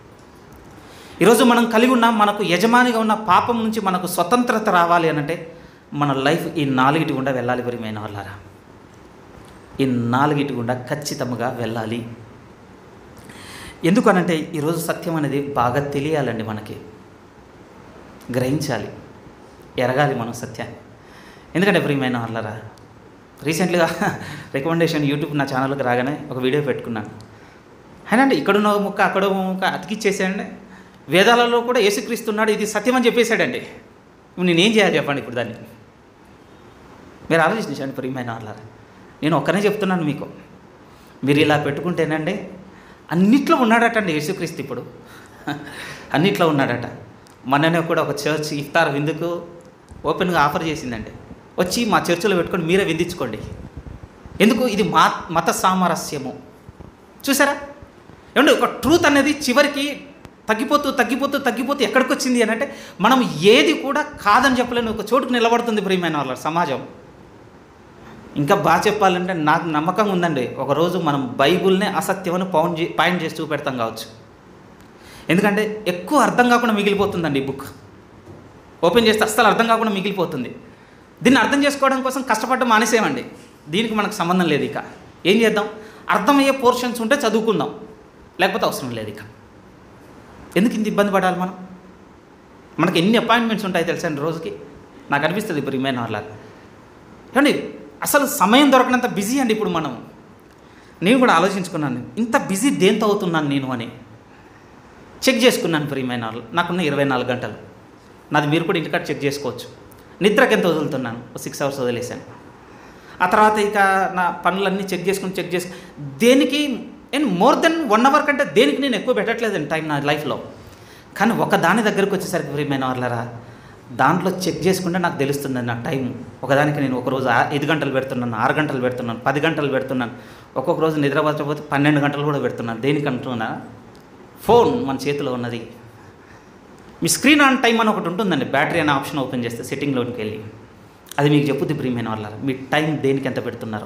[SPEAKER 1] ఈరోజు మనం కలిగి ఉన్న మనకు యజమానిగా ఉన్న పాపం నుంచి మనకు స్వతంత్రత రావాలి అని అంటే మన లైఫ్ ఈ నాలుగిటి గుండా వెళ్ళాలి ప్రియమైన వాళ్ళారా ఈ నాలుగిటి గుండా ఖచ్చితంగా వెళ్ళాలి ఎందుకనంటే ఈరోజు సత్యం అనేది బాగా తెలియాలండి మనకి గ్రహించాలి ఎరగాలి మనం సత్యాన్ని ఎందుకంటే ప్రియమైన వాళ్ళరా రీసెంట్లీగా రికమెండేషన్ యూట్యూబ్ నా ఛానల్కి రాగానే ఒక వీడియో పెట్టుకున్నాను అయినా అంటే ఇక్కడున్న ఒక ముక్క అక్కడ ఒక ముక్క అతికిచ్చేసాడండి వేదాలలో కూడా యేసుక్రీస్తున్నాడు ఇది సత్యం అని చెప్పేశాడండి ఇప్పుడు నేనేం చేయాలి చెప్పండి ఇప్పుడు దాన్ని మీరు ఆలోచించండి ప్రియమైన వాళ్ళరా నేను ఒక్కనే చెప్తున్నాను మీకు మీరు ఇలా పెట్టుకుంటేనండి అన్నిట్లో ఉన్నాడటండి యేసుక్రీస్తు ఇప్పుడు అన్నిట్లో ఉన్నాడట మొన్ననే కూడా ఒక చర్చ్ ఇఫ్తార్ విందుకు ఓపెన్గా ఆఫర్ చేసిందండి వచ్చి మా చర్చిలో పెట్టుకొని మీరే విందించుకోండి ఎందుకు ఇది మా మత సామరస్యము చూసారా ఏమండి ఒక ట్రూత్ అనేది చివరికి తగ్గిపోతూ తగ్గిపోతూ తగ్గిపోతూ ఎక్కడికి వచ్చింది అని అంటే మనం ఏది కూడా కాదని చెప్పలేని ఒక చోటుకు నిలబడుతుంది ప్రియమైన వాళ్ళ సమాజం ఇంకా బాగా చెప్పాలంటే నాకు నమ్మకం ఉందండి ఒకరోజు మనం బైబుల్నే అసత్యమని పౌండ్ చే పాయింట్ చేసి చూపెడతాం కావచ్చు ఎందుకంటే ఎక్కువ అర్థం కాకుండా మిగిలిపోతుందండి ఈ బుక్ ఓపెన్ చేస్తే అస్సలు అర్థం కాకుండా మిగిలిపోతుంది దీన్ని అర్థం చేసుకోవడం కోసం కష్టపడడం మానేసేమండి దీనికి మనకు సంబంధం లేదు ఇక ఏం చేద్దాం అర్థమయ్యే పోర్షన్స్ ఉంటే చదువుకుందాం లేకపోతే అవసరం లేదు ఇక ఎందుకు ఇంత ఇబ్బంది పడాలి మనం మనకి ఎన్ని అపాయింట్మెంట్స్ ఉంటాయి తెలుసా అండి రోజుకి నాకు అనిపిస్తుంది ఇప్పుడు రిమైన్ అవర్లా ఏమండి అసలు సమయం దొరకనంత బిజీ అండి ఇప్పుడు మనం నేను కూడా ఆలోచించుకున్నాను ఇంత బిజీ దేంతో అవుతున్నాను నేను అని చెక్ చేసుకున్నాను ప్రియమైన వాళ్ళు నాకున్న ఇరవై నాలుగు గంటలు నాది మీరు కూడా ఇంటికాడ చెక్ చేసుకోవచ్చు నిద్రకి ఎంత వదులుతున్నాను సిక్స్ అవర్స్ వదిలేశాను ఆ తర్వాత ఇక నా పనులన్నీ చెక్ చేసుకుని చెక్ చేసుకుని దేనికి నేను మోర్ దెన్ వన్ అవర్ కంటే దేనికి నేను ఎక్కువ పెట్టట్లేదండి టైం నా లైఫ్లో కానీ ఒక దాని దగ్గరకు వచ్చేసరికి ప్రియమైన వాళ్ళరా దాంట్లో చెక్ చేసుకుంటే నాకు తెలుస్తుంది నా టైం ఒకదానికి నేను ఒకరోజు ఆ- ఐదు గంటలు పెడుతున్నాను ఆరు గంటలు పెడుతున్నాను పది గంటలు పెడుతున్నాను ఒక్కొక్క రోజు నిద్రపోతే పన్నెండు గంటలు కూడా పెడుతున్నాను దేనికి అంటున్నా ఫోన్ మన చేతిలో ఉన్నది మీ స్క్రీన్ ఆన్ టైం అని ఒకటి ఉంటుందండి బ్యాటరీ అనే ఆప్షన్ ఓపెన్ చేస్తే సెట్టింగ్లోకి వెళ్ళి అది మీకు చెప్పుద్ది ప్రియమైన వాళ్ళ మీ టైం దేనికి ఎంత పెడుతున్నారు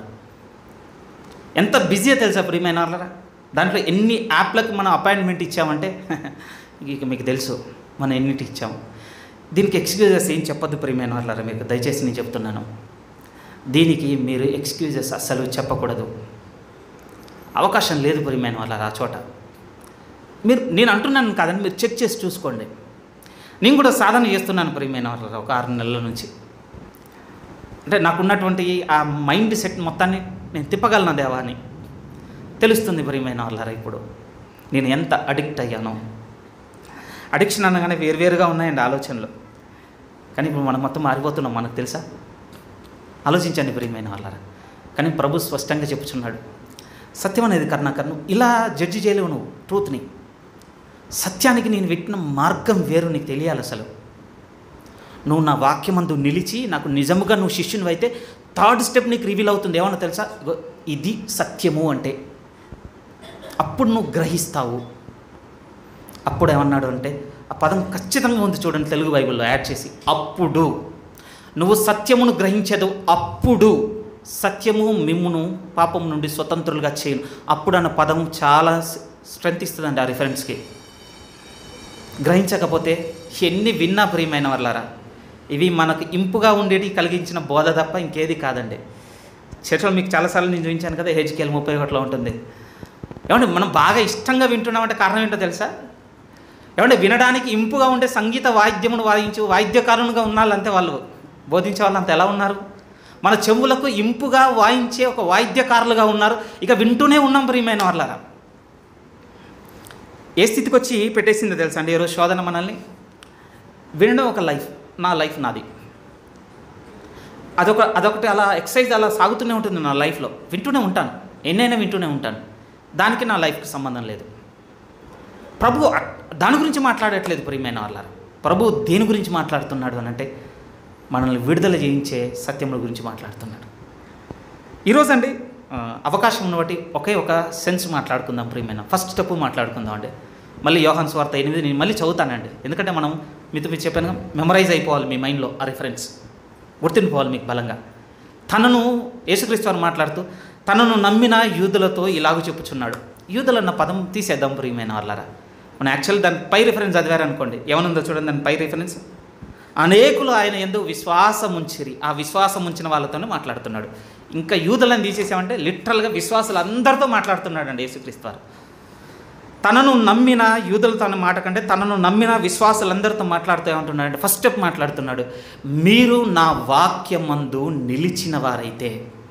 [SPEAKER 1] ఎంత బిజీయో తెలుసా ప్రియమైన వాళ్ళరా దాంట్లో ఎన్ని యాప్లకు మనం అపాయింట్మెంట్ ఇచ్చామంటే ఇక మీకు తెలుసు మనం ఎన్నిటి ఇచ్చాము దీనికి ఎక్స్క్యూజెస్ ఏం చెప్పొద్దు ప్రియమైన వాళ్ళరా మీకు దయచేసి నేను చెప్తున్నాను దీనికి మీరు ఎక్స్క్యూజెస్ అస్సలు చెప్పకూడదు అవకాశం లేదు ప్రియమైన వాళ్ళ ఆ చోట మీరు నేను అంటున్నాను కాదని మీరు చెక్ చేసి చూసుకోండి నేను కూడా సాధన చేస్తున్నాను ప్రియమైన వాళ్ళ ఒక ఆరు నెలల నుంచి అంటే నాకున్నటువంటి ఆ మైండ్ సెట్ మొత్తాన్ని నేను తిప్పగలను దేవా అని తెలుస్తుంది ప్రియమైన వాళ్ళారా ఇప్పుడు నేను ఎంత అడిక్ట్ అయ్యానో అడిక్షన్ అనగానే వేరువేరుగా ఉన్నాయండి ఆలోచనలు కానీ ఇప్పుడు మనం మొత్తం మారిపోతున్నాం మనకు తెలుసా ఆలోచించండి ప్రియమైన వాళ్ళారా కానీ ప్రభు స్పష్టంగా చెప్పుచున్నాడు సత్యం అనేది కర్ణాకర్ నువ్వు ఇలా జడ్జి చేయలేవు నువ్వు ట్రూత్ని సత్యానికి నేను పెట్టిన మార్గం వేరు నీకు తెలియాలి అసలు నువ్వు నా వాక్యమందు నిలిచి నాకు నిజముగా నువ్వు శిష్యుని అయితే థర్డ్ స్టెప్ నీకు రివీల్ అవుతుంది ఏమన్నా తెలుసా ఇగో ఇది సత్యము అంటే అప్పుడు నువ్వు గ్రహిస్తావు అప్పుడు ఏమన్నాడు అంటే ఆ పదం ఖచ్చితంగా ఉంది చూడండి తెలుగు బైబిల్లో యాడ్ చేసి అప్పుడు నువ్వు సత్యమును గ్రహించదు అప్పుడు సత్యము మిమ్మును పాపం నుండి స్వతంత్రులుగా చేయను అప్పుడు అన్న పదం చాలా స్ట్రెంత్ ఇస్తుందండి ఆ రిఫరెన్స్కి గ్రహించకపోతే ఎన్ని విన్నా ప్రియమైన వాళ్ళారా ఇవి మనకు ఇంపుగా ఉండేటి కలిగించిన బోధ తప్ప ఇంకేది కాదండి చర్చలో మీకు చాలాసార్లు నేను చూపించాను కదా హెచ్కేఎల్ ముప్పై ఒకటిలో ఉంటుంది ఏమంటే మనం బాగా ఇష్టంగా వింటున్నామంటే కారణం ఏంటో తెలుసా ఏమంటే వినడానికి ఇంపుగా ఉండే సంగీత వాయిద్యమును వాయించు వాయిద్యకారునిగా ఉన్నాళ్ళంతే వాళ్ళు బోధించే వాళ్ళు అంత ఎలా ఉన్నారు మన చెవులకు ఇంపుగా వాయించే ఒక వాయిద్యకారులుగా ఉన్నారు ఇక వింటూనే ఉన్నాం ప్రియమైన వాళ్ళరా ఏ స్థితికి వచ్చి పెట్టేసిందో తెలుసా అండి ఈరోజు శోధన మనల్ని వినడం ఒక లైఫ్ నా లైఫ్ నాది అదొక అదొకటి అలా ఎక్సైజ్ అలా సాగుతూనే ఉంటుంది నా లైఫ్లో వింటూనే ఉంటాను ఎన్నైనా వింటూనే ఉంటాను దానికి నా లైఫ్కి సంబంధం లేదు ప్రభు అ- దాని గురించి మాట్లాడట్లేదు ప్రియమైన వాళ్ళ ప్రభు దేని గురించి మాట్లాడుతున్నాడు అని అంటే మనల్ని విడుదల చేయించే సత్యముల గురించి మాట్లాడుతున్నాడు ఈరోజు అండి ఆ, అవకాశం ఉన్న బట్టి ఒకే ఒక సెన్స్ మాట్లాడుకుందాం ప్రియమైన ఫస్ట్ స్టెప్ మాట్లాడుకుందాం అండి మళ్ళీ యోహాన్ స్వార్థ ఎనిమిది నేను మళ్ళీ చదువుతానండి ఎందుకంటే మనం మీతో మీరు చెప్పాను మెమరైజ్ అయిపోవాలి మీ మైండ్లో ఆ రిఫరెన్స్ గుర్తుండిపోవాలి మీకు బలంగా తనను యేసుక్రీస్తు వారు మాట్లాడుతూ తనను నమ్మిన యూదులతో ఇలాగ చెప్పుచున్నాడు యూదులు అన్న పదం తీసేద్దాం ప్రియమైన వాళ్ళరా మనం యాక్చువల్ దాని పై రిఫరెన్స్ చదివారు అనుకోండి ఏమనుందో చూడండి దాని పై రిఫరెన్స్ అనేకులు ఆయన ఎందు విశ్వాసం ఉంచిరి ఆ విశ్వాసం ఉంచిన వాళ్ళతోనే మాట్లాడుతున్నాడు ఇంకా యూదులను తీసేసామంటే లిటరల్గా విశ్వాసులు అందరితో మాట్లాడుతున్నాడు అండి యేసుక్రీస్తు వారు తనను నమ్మిన యూదులతో అనే మాట కంటే తనను నమ్మిన విశ్వాసులందరితో మాట్లాడుతూ ఏమంటున్నాడు అంటే ఫస్ట్ స్టెప్ మాట్లాడుతున్నాడు మీరు నా వాక్యమందు నిలిచిన వారైతే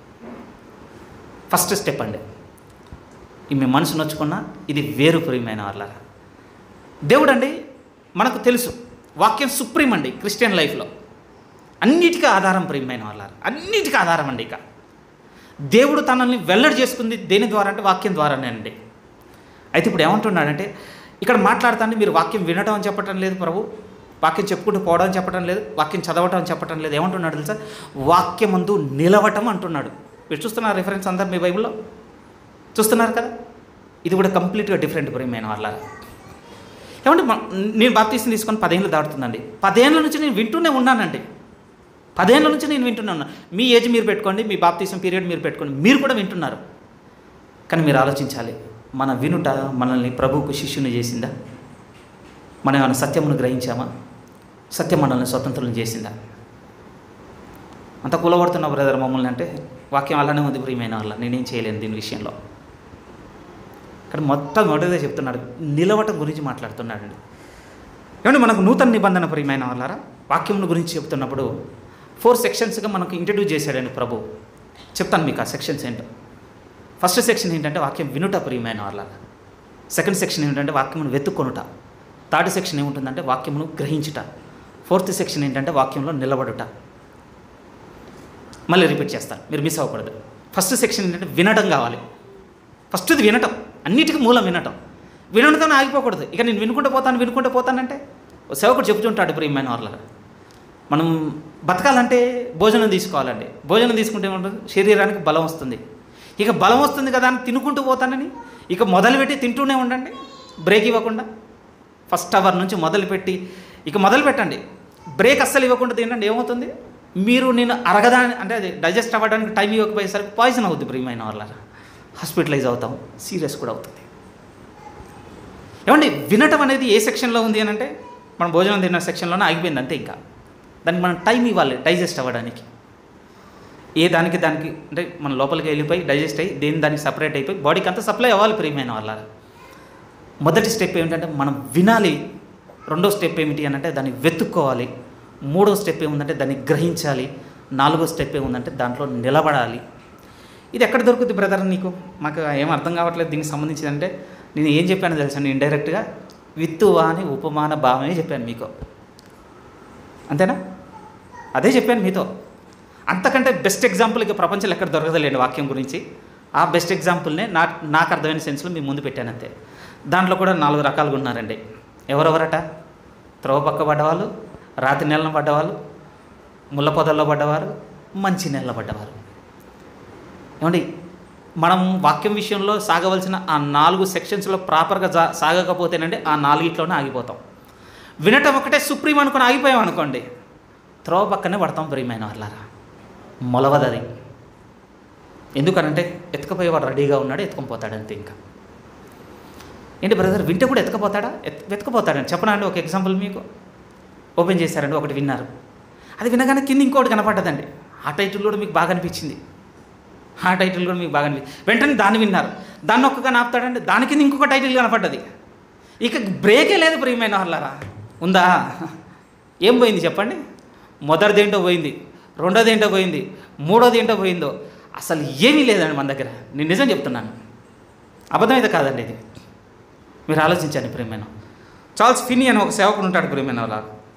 [SPEAKER 1] ఫస్ట్ స్టెప్ అండి ఈ మీ మనసు నొచ్చుకున్నా ఇది వేరు ప్రియమైన వాళ్ళ దేవుడు అండి మనకు తెలుసు వాక్యం సుప్రీం అండి క్రిస్టియన్ లైఫ్లో అన్నిటికీ ఆధారం ప్రియమైన వాళ్ళ అన్నిటికీ ఆధారం అండి ఇక దేవుడు తనల్ని వెల్లడి చేసుకుంది దేని ద్వారా అంటే వాక్యం ద్వారానే అండి అయితే ఇప్పుడు ఏమంటున్నాడంటే ఇక్కడ మాట్లాడుతాండి మీరు వాక్యం వినడం అని చెప్పటం లేదు ప్రభు వాక్యం చెప్పుకుంటూ పోవడం అని చెప్పటం లేదు వాక్యం చదవటం అని చెప్పటం లేదు ఏమంటున్నాడు తెలుసా వాక్యమందు నిలవటం అంటున్నాడు మీరు చూస్తున్నారు రిఫరెన్స్ అందరు మీ బైబిల్లో చూస్తున్నారు కదా ఇది కూడా కంప్లీట్గా డిఫరెంట్ ప్రియమైన వాళ్ళ ఏమంటే మ- నేను బాప్తీసం తీసుకొని పదేళ్ళు దాటుతుందండి పదేళ్ళ నుంచి నేను వింటూనే ఉన్నానండి పదేళ్ళ నుంచి నేను వింటూనే ఉన్నాను మీ ఏజ్ మీరు పెట్టుకోండి మీ బాప్తీసం పీరియడ్ మీరు పెట్టుకోండి మీరు కూడా వింటున్నారు కానీ మీరు ఆలోచించాలి మన వినుట మనల్ని ప్రభువుకు శిష్యుని చేసిందా మనం ఏమైనా సత్యమును గ్రహించామా సత్యం మనల్ని స్వతంత్రం చేసిందా అంత కూలగొడుతున్న బ్రదర్ మమ్మల్ని అంటే వాక్యం అలానే ఉంది ప్రియమైన వాళ్ళ నేనేం చేయలేను దీని విషయంలో ఇక్కడ మొత్తం మొదటిదే చెప్తున్నాడు నిలవటం గురించి మాట్లాడుతున్నాడండి ఏమంటే మనకు నూతన నిబంధన ప్రియమైన వాళ్ళారా వాక్యం గురించి చెప్తున్నప్పుడు ఫోర్ సెక్షన్స్గా మనకు ఇంట్రడ్యూస్ చేశాడండి ప్రభు చెప్తాను మీకు ఆ సెక్షన్స్ ఏంటో ఫస్ట్ సెక్షన్ ఏంటంటే వాక్యం వినుట ప్రియమైన వాళ్ళారా సెకండ్ సెక్షన్ ఏంటంటే వాక్యమును వెతుక్కొనుట థర్డ్ సెక్షన్ ఏముంటుందంటే వాక్యమును గ్రహించుట ఫోర్త్ సెక్షన్ ఏంటంటే వాక్యంలో నిలబడుట మళ్ళీ రిపీట్ చేస్తాను మీరు మిస్ అవ్వకూడదు ఫస్ట్ సెక్షన్ ఏంటంటే వినడం కావాలి ఫస్ట్ది వినటం అన్నిటికీ మూలం వినటం వినడంతోనే ఆగిపోకూడదు ఇక నేను వినుకుంటూ పోతాను వినుకుంటూ పోతానంటే ఓ సేవకుడు చెబుతుంటాడు ప్రియమైన వాళ్ళ మనం బతకాలంటే భోజనం తీసుకోవాలండి భోజనం తీసుకుంటే ఏముంటుంది శరీరానికి బలం వస్తుంది ఇక బలం వస్తుంది కదా అని తినుకుంటూ పోతానని ఇక మొదలుపెట్టి తింటూనే ఉండండి బ్రేక్ ఇవ్వకుండా ఫస్ట్ అవర్ నుంచి మొదలుపెట్టి ఇక మొదలు పెట్టండి బ్రేక్ అస్సలు ఇవ్వకుండా తినండి ఏమవుతుంది మీరు నేను అరగదా అంటే అది డైజెస్ట్ అవ్వడానికి టైం ఇవ్వకపోయేసరికి పాయిజన్ అవుతుంది ప్రియమైన వాళ్ళ హాస్పిటలైజ్ అవుతాం సీరియస్ కూడా అవుతుంది ఏమండి వినటం అనేది ఏ సెక్షన్లో ఉంది అని అంటే మనం భోజనం తిన్న సెక్షన్లోనే ఆగిపోయింది అంతే ఇంకా దానికి మనం టైం ఇవ్వాలి డైజెస్ట్ అవ్వడానికి ఏ దానికి దానికి అంటే మన లోపలికి వెళ్ళిపోయి డైజెస్ట్ అయ్యి దేని దానికి సపరేట్ అయిపోయి బాడీకి అంతా సప్లై అవ్వాలి ప్రియమైన వాళ్ళ మొదటి స్టెప్ ఏమిటంటే మనం వినాలి రెండో స్టెప్ ఏమిటి అని అంటే దాన్ని వెతుక్కోవాలి మూడో స్టెప్ ఏముందంటే దాన్ని గ్రహించాలి నాలుగో స్టెప్ ఏముందంటే దాంట్లో నిలబడాలి ఇది ఎక్కడ దొరుకుతుంది బ్రదర్ నీకు మాకు ఏం అర్థం కావట్లేదు దీనికి సంబంధించి అంటే నేను ఏం చెప్పాను తెలుసా నేను ఇండైరెక్ట్గా విత్తువా అని ఉపమాన భావమే చెప్పాను మీకు అంతేనా అదే చెప్పాను మీతో అంతకంటే బెస్ట్ ఎగ్జాంపుల్ ఇక ప్రపంచంలో ఎక్కడ దొరకదులేండి వాక్యం గురించి ఆ బెస్ట్ ఎగ్జాంపుల్నే నా నాకు అర్థమైన సెన్స్లో మీ ముందు పెట్టాను అంతే దాంట్లో కూడా నాలుగు రకాలుగా ఉన్నారండి ఎవరెవరట త్రోవ పక్క పడ్డవాళ్ళు రాతి నెలన పడ్డవాళ్ళు ముళ్ళ పొదల్లో పడ్డవారు మంచి నెలలో పడ్డవారు ఏమండి మనం వాక్యం విషయంలో సాగవలసిన ఆ నాలుగు సెక్షన్స్లో ప్రాపర్గా జా సాగకపోతేనండి ఆ నాలుగిట్లోనే ఆగిపోతాం వినటం ఒకటే సుప్రీం అనుకుని ఆగిపోయాం అనుకోండి త్రోవ పక్కనే పడతాం ప్రియమైన వాళ్ళారా మొలవదది ఎందుకనంటే ఎత్తుకపోయేవాడు రెడీగా ఉన్నాడు ఎత్తుకొని పోతాడు అంతే ఇంకా ఏంటి బ్రదర్ వింటే కూడా ఎత్తుకపోతాడా ఎత్ వెతకపోతాడండి చెప్పనండి ఒక ఎగ్జాంపుల్ మీకు ఓపెన్ చేశారండి ఒకటి విన్నారు అది వినగానే కింద ఇంకోటి కనపడ్డదండి ఆ టైటిల్ కూడా మీకు బాగా అనిపించింది ఆ టైటిల్ కూడా మీకు బాగా అనిపించింది వెంటనే దాన్ని విన్నారు దాన్ని ఒక్కగా ఆపుతాడండి దాని కింద ఇంకొక టైటిల్ కనపడ్డది ఇక బ్రేకే లేదు ప్రియమైన వాళ్ళారా ఉందా ఏం పోయింది చెప్పండి మొదటిది ఏంటో పోయింది రెండోది ఏంటో పోయింది మూడోది ఏంటో పోయిందో అసలు ఏమీ లేదండి మన దగ్గర నేను నిజం చెప్తున్నాను అబద్ధం అయితే కాదండి ఇది మీరు ఆలోచించండి ప్రియమైన చార్ల్స్ ఫినీ అని ఒక సేవకుడు ఉంటాడు ప్రియమైన వాళ్ళ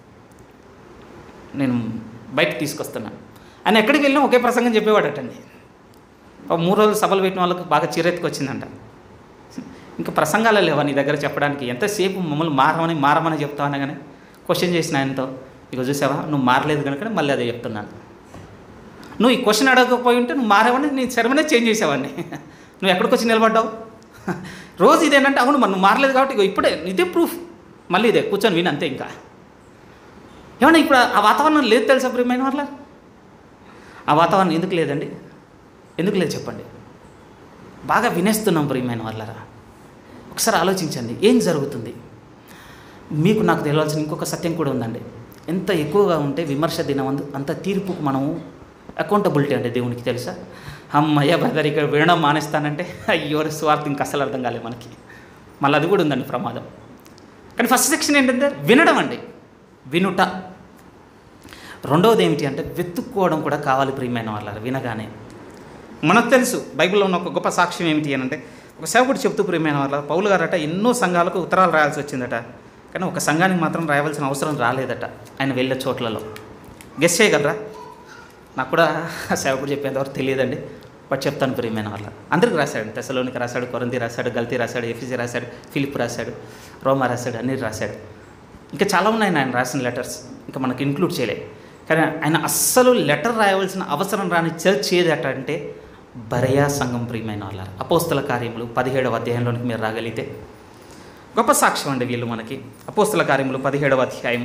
[SPEAKER 1] నేను బయటకు తీసుకొస్తున్నాను ఆయన ఎక్కడికి వెళ్ళినా ఒకే ప్రసంగం చెప్పేవాడటండి ఒక మూడు రోజులు సభలు పెట్టిన వాళ్ళకి బాగా చిరెత్తుకొచ్చిందంట ఇంకా ప్రసంగాలు లేవా నీ దగ్గర చెప్పడానికి ఎంతసేపు మమ్మల్ని మారమని మారమని చెప్తావు కానీ క్వశ్చన్ చేసిన ఆయనతో ఇక చూసావా నువ్వు మారలేదు కనుక మళ్ళీ అదే చెప్తున్నాను నువ్వు ఈ క్వశ్చన్ అడగకపోయి ఉంటే నువ్వు మారావని నేను శర్మనే చేంజ్ చేసేవాడిని నువ్వు ఎక్కడికి వచ్చి నిలబడ్డావు రోజు ఇదేనంటే అవును మరి నువ్వు మారలేదు కాబట్టి ఇగో ఇప్పుడే ఇదే ప్రూఫ్ మళ్ళీ ఇదే కూర్చొని విని అంతే ఇంకా ఏమన్నా ఇప్పుడు ఆ వాతావరణం లేదు తెలుసా ప్రియమైన వాళ్ళ ఆ వాతావరణం ఎందుకు లేదండి ఎందుకు లేదు చెప్పండి బాగా వినేస్తున్నాం ప్రియమైన వాళ్ళరా ఒకసారి ఆలోచించండి ఏం జరుగుతుంది మీకు నాకు తెలియాల్సిన ఇంకొక సత్యం కూడా ఉందండి ఎంత ఎక్కువగా ఉంటే విమర్శ దినమందు అంత తీర్పుకు మనము అకౌంటబిలిటీ అంటే దేవునికి తెలుసా అమ్మయ్య బ్రదర్ ఇక్కడ వినడం మానేస్తానంటే అయ్యో స్వార్థం ఇంకా అసలు అర్థం కాలేదు మనకి మళ్ళీ అది కూడా ఉందండి ప్రమాదం కానీ ఫస్ట్ సెక్షన్ ఏంటంటే వినడం అండి వినుట రెండవది ఏమిటి అంటే వెతుక్కోవడం కూడా కావాలి ప్రియమైన వాళ్ళ వినగానే మనకు తెలుసు బైబిల్లో ఉన్న ఒక గొప్ప సాక్ష్యం ఏమిటి అని అంటే ఒక సేవకుడు చెప్తూ ప్రియమైన వాళ్ళ పౌలు గారట ఎన్నో సంఘాలకు ఉత్తరాలు రాయాల్సి వచ్చిందట కానీ ఒక సంఘానికి మాత్రం రాయవలసిన అవసరం రాలేదట ఆయన వెళ్ళే చోట్లలో గెస్ చేయగలరా నాకు కూడా ఆ సేవకుడు చెప్పేంతవరకు తెలియదండి బట్ చెప్తాను ప్రియమైన వాళ్ళ అందరికి రాశాడు తెసలోనికి రాశాడు కొరంది రాశాడు గల్తీ రాశాడు ఎఫీసీ రాశాడు ఫిలిప్ రాశాడు రోమా రాశాడు అన్ని రాశాడు ఇంకా చాలా ఉన్నాయి ఆయన రాసిన లెటర్స్ ఇంకా మనకి ఇంక్లూడ్ చేయలే కానీ ఆయన అస్సలు లెటర్ రాయవలసిన అవసరం రాని చర్చ్ ఏదట అంటే బరయా సంఘం ప్రియమైన వాళ్ళ అపోస్తల కార్యములు పదిహేడవ అధ్యాయంలోనికి మీరు రాగలిగితే గొప్ప సాక్ష్యం అండి వీళ్ళు మనకి అపోస్తల కార్యములు పదిహేడవ అధ్యాయం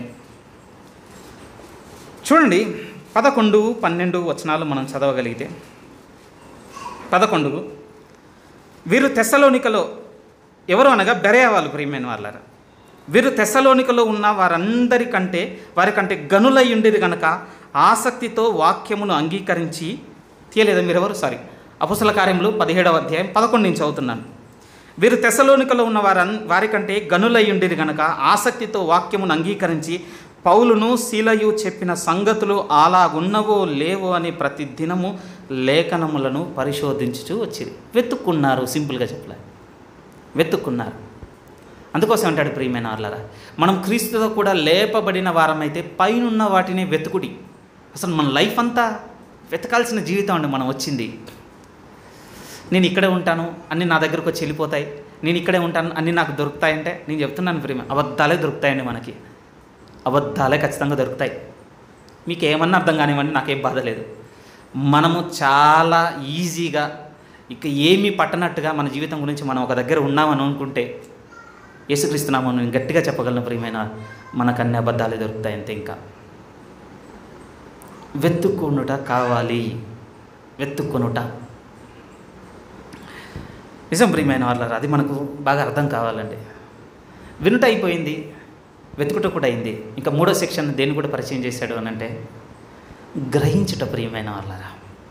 [SPEAKER 1] చూడండి పదకొండు పన్నెండు వచనాలు మనం చదవగలిగితే పదకొండు వీరు తెస్సలోనికలో ఎవరు అనగా బెరయా వాళ్ళు ప్రియమైన వాళ్ళారా వీరు తెస్సలోనికలో ఉన్న వారందరికంటే వారికంటే గనులై ఉండేది కనుక ఆసక్తితో వాక్యమును అంగీకరించి తీయలేదా మీరెవరు సారీ అపుసల కార్యములు పదిహేడవ అధ్యాయం పదకొండు నుంచి చదువుతున్నాను వీరు తెసలోనికలో ఉన్న వారన్ వారికంటే గనులయ్యుండిరి గనక ఆసక్తితో వాక్యమును అంగీకరించి పౌలును శీలయు చెప్పిన సంగతులు అలాగున్నవో లేవో అని ప్రతి దినము లేఖనములను పరిశోధించుచూ వచ్చిరి వెతుక్కున్నారు సింపుల్గా చెప్పలే వెతుక్కున్నారు అందుకోసం అంటాడు ప్రియమైన వాళ్ళరా మనం క్రీస్తుతో కూడా లేపబడిన వారమైతే పైనున్న వాటిని వెతుకుడి అసలు మన లైఫ్ అంతా వెతకాల్సిన జీవితం అండి మనం వచ్చింది నేను ఇక్కడే ఉంటాను అన్నీ నా దగ్గరకు వచ్చి వెళ్ళిపోతాయి నేను ఇక్కడే ఉంటాను అన్నీ నాకు దొరుకుతాయంటే నేను చెప్తున్నాను ప్రేమ అబద్ధాలే దొరుకుతాయండి మనకి అబద్ధాలే ఖచ్చితంగా దొరుకుతాయి మీకు ఏమన్నా అర్థం కానివ్వండి నాకేం బాధ లేదు మనము చాలా ఈజీగా ఇక ఏమీ పట్టనట్టుగా మన జీవితం గురించి మనం ఒక దగ్గర ఉన్నామని అనుకుంటే యేసుక్రీస్తున్నామని నేను గట్టిగా చెప్పగలను ప్రియమైన మనకు అన్ని అబద్ధాలే దొరుకుతాయి అంతే ఇంకా వెతుక్కునుట కావాలి వెతుక్కునుట నిజం ప్రియమైన వాళ్ళ అది మనకు బాగా అర్థం కావాలండి వినుట అయిపోయింది వెతుకుట కూడా అయింది ఇంకా మూడో సెక్షన్ దేన్ని కూడా పరిచయం చేశాడు అని అంటే గ్రహించుట ప్రియమైన వాళ్ళరా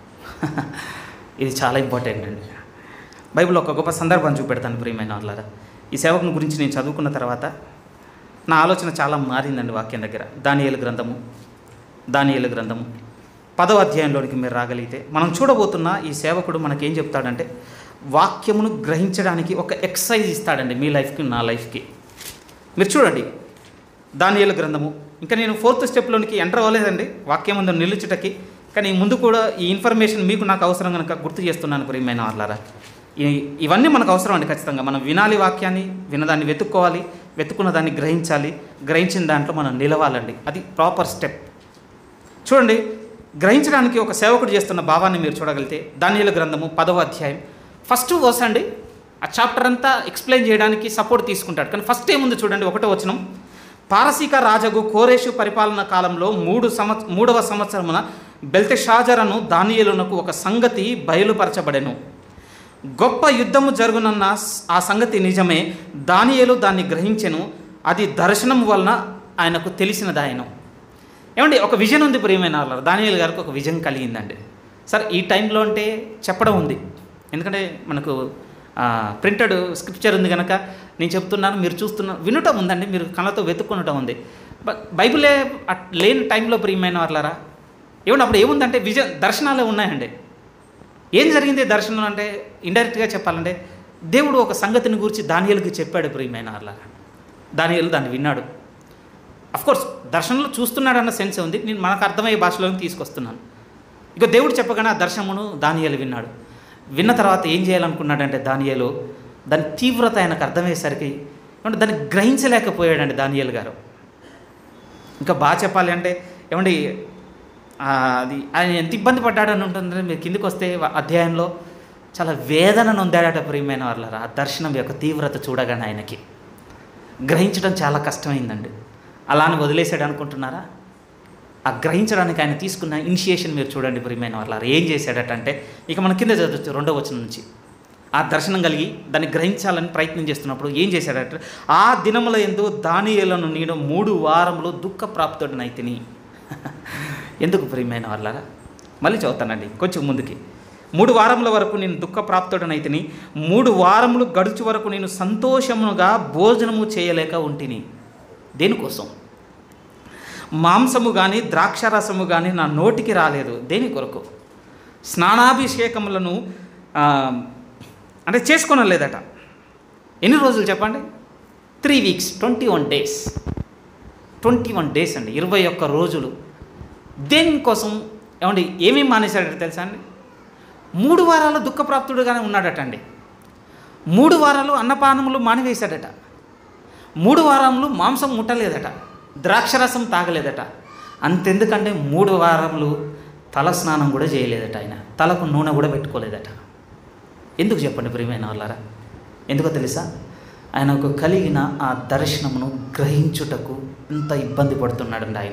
[SPEAKER 1] ఇది చాలా ఇంపార్టెంట్ అండి బైబిల్ ఒక గొప్ప సందర్భం చూపెడతాను ప్రియమైన వాళ్ళరా ఈ సేవకుని గురించి నేను చదువుకున్న తర్వాత నా ఆలోచన చాలా మారిందండి వాక్యం దగ్గర దానియేలు గ్రంథము దానియేలు గ్రంథము పదవ అధ్యాయంలోనికి మీరు రాగలిగితే మనం చూడబోతున్న ఈ సేవకుడు మనకేం చెప్తాడంటే వాక్యమును గ్రహించడానికి ఒక ఎక్సర్సైజ్ ఇస్తాడండి మీ లైఫ్కి నా లైఫ్కి మీరు చూడండి దానియేలు గ్రంథము ఇంకా నేను ఫోర్త్ స్టెప్లోనికి ఎంటర్ అవ్వలేదండి వాక్యం ముందు నిలుచుటకి కానీ ముందు కూడా ఈ ఇన్ఫర్మేషన్ మీకు నాకు అవసరం కనుక గుర్తు చేస్తున్నాను ప్రియమైన వాళ్ళారా ఈ- ఇవన్నీ మనకు అవసరం అండి ఖచ్చితంగా మనం వినాలి వాక్యాన్ని వినదాన్ని వెతుక్కోవాలి వెతుక్కున్న దాన్ని గ్రహించాలి గ్రహించిన దాంట్లో మనం నిలవాలండి అది ప్రాపర్ స్టెప్ చూడండి గ్రహించడానికి ఒక సేవకుడు చేస్తున్న భావాన్ని మీరు చూడగలిగితే దానియేలు గ్రంథము పదవ అధ్యాయం ఫస్ట్ వర్స్ అండి ఆ చాప్టర్ అంతా ఎక్స్ప్లెయిన్ చేయడానికి సపోర్ట్ తీసుకుంటాడు కానీ ఫస్ట్ ఏముంది చూడండి ఒకటో వచనం పారసీక రాజగు కోరేషు పరిపాలన కాలంలో మూడు సంవత్స మూడవ సంవత్సరమున బెల్తెషాజరను దానియేలునకు ఒక సంగతి బయలుపరచబడెను గొప్ప యుద్ధము జరుగునన్న స్- ఆ సంగతి నిజమే దానియేలు దాన్ని గ్రహించెను అది దర్శనం వలన ఆయనకు తెలిసినదాయను ఏమండి ఒక విజన్ ఉంది ప్రియమైన వాళ్ళారు దానియేలు గారికి ఒక విజన్ కలిగిందండి సార్ ఈ టైంలో అంటే చెప్పడం ఉంది ఎందుకంటే మనకు ప్రింటెడ్ స్క్రిప్చర్ ఉంది కనుక నేను చెప్తున్నాను మీరు చూస్తున్నారు వినటం ఉందండి మీరు కళ్ళతో వెతుక్కొనటం ఉంది బట్ బైబిలే అట్ లేని టైంలో ప్రియమైన వాళ్ళారా ఏమండి అప్పుడు ఏముందంటే విజన్ దర్శనాలే ఉన్నాయండి ఏం జరిగింది దర్శనం అంటే ఇండైరెక్ట్గా చెప్పాలంటే దేవుడు ఒక సంగతిని గురించి దానియలకు చెప్పాడు ప్రియమైన వాళ్ళారా దానియలు దాన్ని విన్నాడు కోర్స్ దర్శనంలో చూస్తున్నాడు అన్న సెన్స్ ఉంది నేను మనకు అర్థమయ్యే భాషలోకి తీసుకొస్తున్నాను ఇక దేవుడు చెప్పగానే ఆ దర్శనమును దానియేలు విన్నాడు విన్న తర్వాత ఏం చేయాలనుకున్నాడంటే దానియేలు దాని తీవ్రత ఆయనకు అర్థమయ్యేసరికి ఏమంటే దాన్ని గ్రహించలేకపోయాడండి దానియేలు గారు ఇంకా బాగా చెప్పాలి అంటే ఏమండి ఆ, అది ఆయన ఎంత ఇబ్బంది పడ్డాడని ఉంటుందంటే మీరు కిందికి వస్తే వ- అధ్యాయంలో చాలా వేదన నొందాడట ప్రియమైన వాళ్ళరా ఆ దర్శనం యొక్క తీవ్రత చూడగానే ఆయనకి గ్రహించడం చాలా కష్టమైందండి అలా అని వదిలేసాడు అనుకుంటున్నారా ఆ గ్రహించడానికి ఆయన తీసుకున్న ఇనిషియేషన్ మీరు చూడండి ప్రియమైన వాళ్ళ ఏం చేశాడట అంటే ఇక మన కింద చదవచ్చు రెండో వచనం నుంచి ఆ దర్శనం కలిగి దాన్ని గ్రహించాలని ప్రయత్నం చేస్తున్నప్పుడు ఏం చేశాడట ఆ దినముల ఎందు దానియేలను నేను మూడు వారములు దుఃఖ ప్రాప్తుడినైతిని ఎందుకు ప్రియమైన వాళ్ళారా మళ్ళీ చదువుతానండి కొంచెం ముందుకి మూడు వారముల వరకు నేను దుఃఖప్రాప్తుడనైతిని మూడు వారములు గడుచు వరకు నేను సంతోషముగా భోజనము చేయలేక ఉంటిని దేనికోసం మాంసము కానీ ద్రాక్షారసము కానీ నా నోటికి రాలేదు దేని కొరకు స్నానాభిషేకములను ఆ, అంటే చేసుకొనలేదట ఎన్ని రోజులు చెప్పండి three weeks twenty one days twenty one days అండి ఇరవై ఒక్క రోజులు దేనికోసం ఏమండి ఏమేమి మానేశాడట తెలుసా అండి మూడు వారాలు దుఃఖప్రాప్తుడుగానే ఉన్నాడట అండి మూడు వారాలు అన్నపానములు మానివేశాడట మూడు వారములు మాంసం ముట్టలేదట ద్రాక్షరసం తాగలేదట అంతెందుకంటే మూడు వారములు తల స్నానం కూడా చేయలేదట ఆయన తలకు నూనె కూడా పెట్టుకోలేదట ఎందుకు చెప్పండి ప్రియమైన వాళ్ళారా ఎందుకో తెలుసా ఆయనకు కలిగిన ఆ దర్శనమును గ్రహించుటకు ఎంత ఇబ్బంది పడుతున్నాడండి ఆయన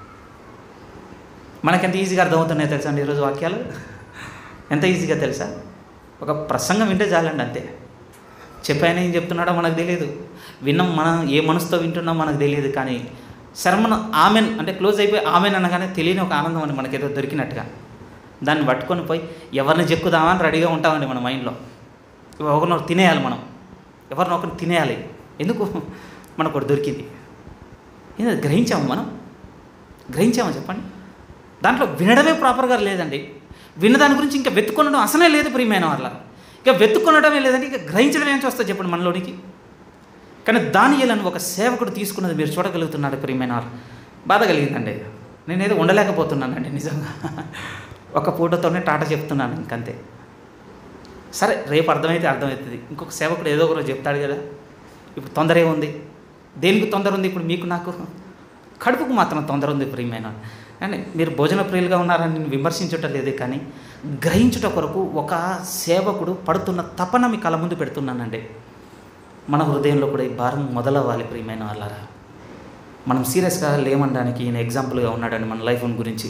[SPEAKER 1] మనకెంత ఈజీగా అర్థమవుతున్నాయో తెలుసా అండి ఈరోజు వాక్యాలు ఎంత ఈజీగా తెలుసా ఒక ప్రసంగం వింటే చాలండి అంతే చెప్పాయన ఏం చెప్తున్నాడో మనకు తెలియదు విన్నాం మనం ఏ మనసుతో వింటున్నాం మనకు తెలియదు కానీ శర్మను ఆమెన్ అంటే క్లోజ్ అయిపోయి ఆమెన్ అనగానే తెలియని ఒక ఆనందం అని మనకేదో దొరికినట్టుగా దాన్ని పట్టుకొని పోయి ఎవరిని చెక్కుదామా అని రెడీగా ఉంటామండి మన మైండ్లో ఒకరినొకరు తినేయాలి మనం ఎవరినొకరిని తినేయాలి ఎందుకు మనకు ఒకటి దొరికింది ఏదో గ్రహించాము మనం గ్రహించామా చెప్పండి దాంట్లో వినడమే ప్రాపర్గా లేదండి విన్నదాని గురించి ఇంకా వెతుక్కొనడం అసలే లేదు ప్రియమైన వాళ్ళ ఇక వెతుక్కొనడమే లేదండి ఇక గ్రహించడం ఏం వస్తుంది చెప్పండి మనలోనికి కానీ దానియలను ఒక సేవకుడు తీసుకున్నది మీరు చూడగలుగుతున్నాడు ప్రియమైన వారు బాధ కలిగిందండి నేనేదో ఉండలేకపోతున్నానండి నిజంగా ఒక పూటతోనే టాటా చెప్తున్నాను ఇంకంతే సరే రేపు అర్థమైతే అర్థమవుతుంది ఇంకొక సేవకుడు ఏదో ఒకరోజు చెప్తాడు కదా ఇప్పుడు తొందర ఏముంది దేనికి తొందర ఉంది ఇప్పుడు మీకు నాకు కడుపుకు మాత్రం తొందర ఉంది ప్రియమైన కానీ మీరు భోజన ప్రియులుగా ఉన్నారని నేను విమర్శించటం లేదు కానీ గ్రహించుట కొరకు ఒక సేవకుడు పడుతున్న తపన మీ కళ్ళ ముందు పెడుతున్నానండి మన హృదయంలో కూడా ఈ భారం మొదలవ్వాలి ప్రియమైన వాళ్ళారా మనం సీరియస్గా లేమనడానికి ఈయన ఎగ్జాంపుల్గా ఉన్నాడండి మన లైఫ్ గురించి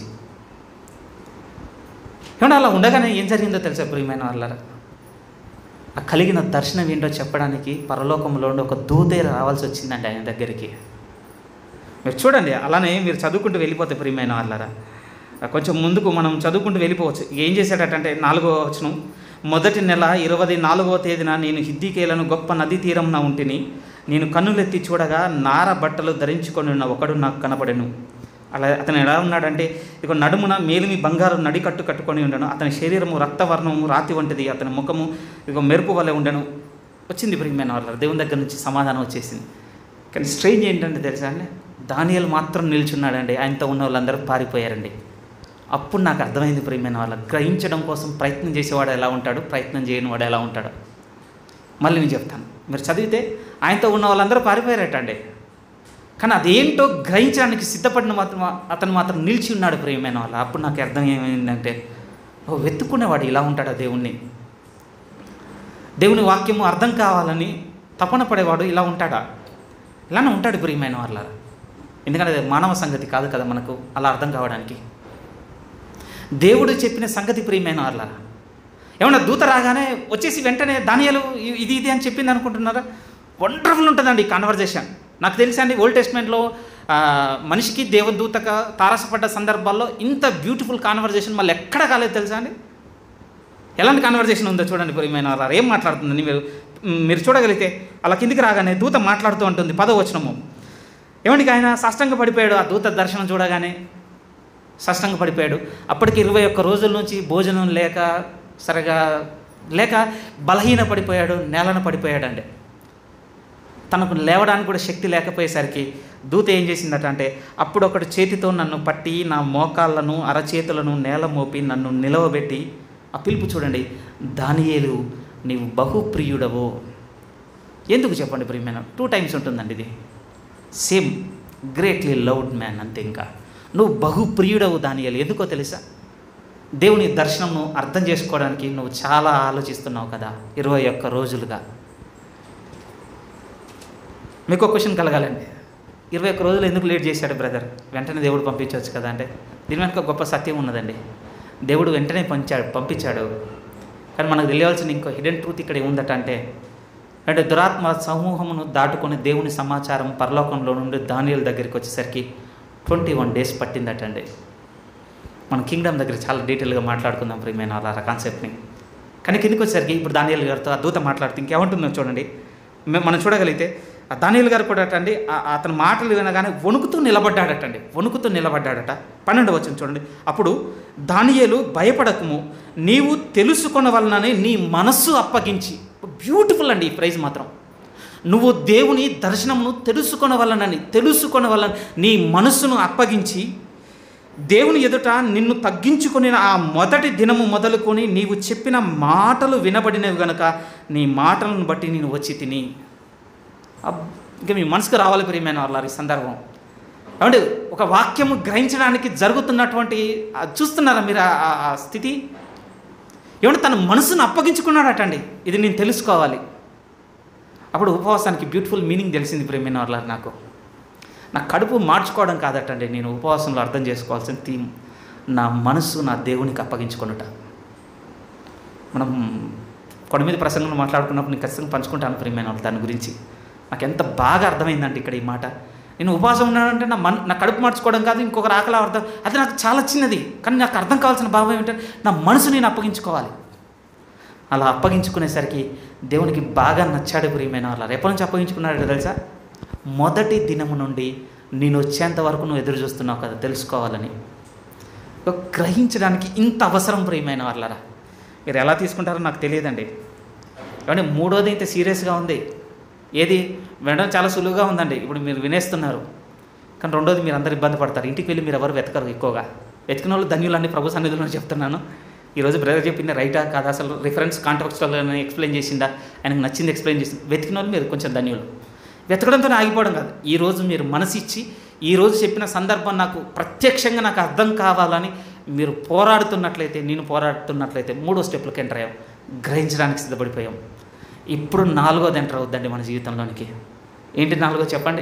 [SPEAKER 1] ఏమన్నా అలా ఉండగానే ఏం జరిగిందో తెలుసా ప్రియమైన వాళ్ళారా ఆ కలిగిన దర్శనం ఏంటో చెప్పడానికి పరలోకంలో ఉండి ఒక దూతే రావాల్సి వచ్చిందండి ఆయన దగ్గరికి మీరు చూడండి అలానే మీరు చదువుకుంటూ వెళ్ళిపోతే ప్రియమైన వాళ్ళారా కొంచెం ముందుకు మనం చదువుకుంటూ వెళ్ళిపోవచ్చు ఏం చేశాడటంటే నాలుగో వచనం మొదటి నెల ఇరవై నాలుగవ తేదీన నేను హిద్దీకేలను గొప్ప నదీ తీరంన ఉంటిని నేను కన్నులెత్తి చూడగా నార బట్టలు ధరించుకొని ఉన్న ఒకడు నాకు కనపడెను అలా అతను ఎలా ఉన్నాడంటే ఇక నడుమున మేలిమి బంగారు నడికట్టు కట్టుకొని ఉండను అతని శరీరము రక్తవర్ణము రాతి వంటిది అతని ముఖము ఇక మెరుపు వలె ఉండను వచ్చింది ప్రియమైన వాళ్ళ దేవుని దగ్గర నుంచి సమాధానం వచ్చేసింది కానీ స్ట్రేంజ్ ఏంటంటే తెలుసా అండి దానియలు మాత్రం నిల్చున్నాడండి ఆయనతో ఉన్న వాళ్ళందరూ పారిపోయారండి అప్పుడు నాకు అర్థమైంది ప్రియమైన వాళ్ళ గ్రహించడం కోసం ప్రయత్నం చేసేవాడు ఎలా ఉంటాడు ప్రయత్నం చేయని వాడు ఎలా ఉంటాడు మళ్ళీ నేను చెప్తాను మీరు చదివితే ఆయనతో ఉన్న వాళ్ళందరూ పారిపోయారటండి కానీ అదేంటో గ్రహించడానికి సిద్ధపడిన మాత్రం అతను మాత్రం నిలిచి ఉన్నాడు ప్రియమైన వాళ్ళు అప్పుడు నాకు అర్థం ఏమైందంటే ఓ వెతుక్కునేవాడు ఇలా ఉంటాడా దేవుణ్ణి దేవుని వాక్యము అర్థం కావాలని తపన పడేవాడు ఇలా ఉంటాడా ఇలానే ఉంటాడు ప్రియమైన వాళ్ళ ఎందుకంటే అది మానవ సంగతి కాదు కదా మనకు అలా అర్థం కావడానికి దేవుడు చెప్పిన సంగతి ప్రియమైన వాళ్ళ ఏమన్నా దూత రాగానే వచ్చేసి వెంటనే దానియాలు ఇ- ఇది ఇది అని చెప్పింది అనుకుంటున్నారా వండర్ఫుల్ ఉంటుందండి ఈ కాన్వర్జేషన్ నాకు తెలుసా అండి ఓల్డ్ టెస్ట్మెంట్లో మనిషికి దేవదూతక తారసపడ్డ సందర్భాల్లో ఇంత బ్యూటిఫుల్ కాన్వర్జేషన్ మళ్ళీ ఎక్కడ కాలేదు తెలుసా అండి ఎలాంటి కాన్వర్జేషన్ ఉందో చూడండి ప్రియమైన వారు ఏం మాట్లాడుతుందని మీరు మీరు చూడగలిగితే అలా కిందికి రాగానే దూత మాట్లాడుతూ ఉంటుంది పదవచనము ఏమండి ఆయన సాష్టంగా పడిపోయాడు ఆ దూత దర్శనం చూడగానే సాష్టంగా పడిపోయాడు అప్పటికి ఇరవై ఒక్క రోజుల నుంచి భోజనం లేక సరిగా లేక బలహీన పడిపోయాడు నేలన పడిపోయాడండి తనకు లేవడానికి కూడా శక్తి లేకపోయేసరికి దూత ఏం చేసిందట అంటే అప్పుడు ఒకటి చేతితో నన్ను పట్టి నా మోకాళ్ళను అరచేతులను నేల మోపి నన్ను నిలవబెట్టి ఆ పిలుపు చూడండి దానియేలు నీవు బహుప్రియుడవు ఎందుకు చెప్పండి ప్రియమైన టూ టైమ్స్ ఉంటుందండి ఇది సేమ్ గ్రేట్లీ లౌడ్ మ్యాన్ అంతే ఇంకా నువ్వు బహుప్రియుడవు దానియాలు ఎందుకో తెలుసా దేవుని దర్శనంను అర్థం చేసుకోవడానికి నువ్వు చాలా ఆలోచిస్తున్నావు కదా ఇరవై ఒక్క రోజులుగా మీకు ఒక క్వశ్చన్ కలగాలండి ఇరవై ఒక్క రోజులు ఎందుకు లేట్ చేశాడు బ్రదర్ వెంటనే దేవుడు పంపించవచ్చు కదా అంటే దీని వెనక గొప్ప సత్యం ఉన్నదండి దేవుడు వెంటనే పంచాడు పంపించాడు కానీ మనకు తెలియవలసిన ఇంకో హిడెన్ ట్రూత్ ఇక్కడ ఏముందట అంటే అంటే దురాత్మ సమూహమును దాటుకొని దేవుని సమాచారం పరలోకంలో నుండి దానియల దగ్గరికి వచ్చేసరికి ట్వంటీ వన్ డేస్ పట్టిందటండి మన కింగ్డమ్ దగ్గర చాలా డీటెయిల్గా మాట్లాడుకుందాం ప్రియమైన వాళ్ళ కాన్సెప్ట్ని కానీ కిందకి వచ్చేసరికి ఇప్పుడు దానియల్ గారితో ఆ దూత మాట్లాడుతూ ఇంకేమంటుందో చూడండి మే- మనం చూడగలిగితే ఆ దానియల్ గారు కూడా అటండి ఆ- అతని మాటలు వినగానే వణుకుతూ నిలబడ్డాడటండి వణుకుతూ నిలబడ్డాడట పన్నెండు వచ్చిన చూడండి అప్పుడు దానియేలు భయపడకము నీవు తెలుసుకొన వలననే నీ మనస్సు అప్పగించి బ్యూటిఫుల్ అండి ఈ ప్రైజ్ మాత్రం నువ్వు దేవుని దర్శనమును తెలుసుకొన వలనని తెలుసుకొన వలన నీ మనస్సును అప్పగించి దేవుని ఎదుట నిన్ను తగ్గించుకొని ఆ మొదటి దినము మొదలుకొని నీవు చెప్పిన మాటలు వినబడినవి గనుక నీ మాటలను బట్టి నేను వచ్చి తిని అబ్- ఇంకా మీ మనసుకు రావాలి ప్రియమైన వాళ్ళ ఈ సందర్భం ఏమంటే ఒక వాక్యము గ్రహించడానికి జరుగుతున్నటువంటి ఆ చూస్తున్నారా మీరు ఆ- ఆ- ఆ స్థితి ఏమంటే తన మనసును అప్పగించుకున్నాడటండి ఇది నేను తెలుసుకోవాలి అప్పుడు ఉపవాసానికి బ్యూటిఫుల్ మీనింగ్ తెలిసింది ప్రేమైన వాళ్ళ నాకు నా కడుపు మార్చుకోవడం కాదటండి నేను ఉపవాసంలో అర్థం చేసుకోవాల్సిన థీమ్ నా మనసు నా దేవునికి అప్పగించుకొనుట మనం కొండ మీద ప్రసంగం మాట్లాడుకున్నప్పుడు నేను ఖచ్చితంగా పంచుకుంటాను ప్రియమైన వాళ్ళు దాని గురించి నాకు ఎంత బాగా అర్థమైందంటే ఇక్కడ ఈ మాట నేను ఉపవాసం ఉన్నానంటే నా మన నా కడుపు మార్చుకోవడం కాదు ఇంకొకరు ఆకలి అర్థం అది నాకు చాలా చిన్నది కానీ నాకు అర్థం కావాల్సిన భావం ఏంటంటే నా మనసు నేను అప్పగించుకోవాలి అలా అప్పగించుకునేసరికి దేవునికి బాగా నచ్చాడు ప్రియమైన వాళ్ళ ఎప్పటి నుంచి అప్పగించుకున్నాడు తెలుసా మొదటి దినము నుండి నేను వచ్చేంత వరకు నువ్వు ఎదురు చూస్తున్నావు కదా తెలుసుకోవాలని గ్రహించడానికి ఇంత అవసరం ప్రియమైన వాళ్ళరా మీరు ఎలా తీసుకుంటారో నాకు తెలియదండి కానీ మూడోది ఇంత సీరియస్గా ఉంది ఏది వినడం చాలా సులువుగా ఉందండి ఇప్పుడు మీరు వినేస్తున్నారు కానీ రెండోది మీరు అందరు ఇబ్బంది పడతారు ఇంటికి వెళ్ళి మీరు ఎవరు వెతకరు ఎక్కువగా వెతికిన వాళ్ళు ధన్యులని ప్రభు సన్నిధిలో చెప్తున్నాను ఈరోజు బ్రదర్ చెప్పింది రైటా కాదా అసలు రిఫరెన్స్ కాంట్రాక్చువల్ ఎక్స్ప్లెయిన్ చేసిందా ఆయనకు నచ్చింది ఎక్స్ప్లెయిన్ చేసింది వెతికిన వాళ్ళు మీరు కొంచెం ధన్యులు వెతకడంతో ఆగిపోవడం కాదు ఈరోజు మీరు మనసిచ్చి ఈరోజు చెప్పిన సందర్భం నాకు ప్రత్యక్షంగా నాకు అర్థం కావాలని మీరు పోరాడుతున్నట్లయితే నేను పోరాడుతున్నట్లయితే మూడో స్టెప్లకి ఎంటర్ అయ్యాం గ్రహించడానికి సిద్ధపడిపోయాం ఇప్పుడు నాలుగోది ఎంటర్ అవుద్దండి మన జీవితంలోనికి ఏంటి నాలుగో చెప్పండి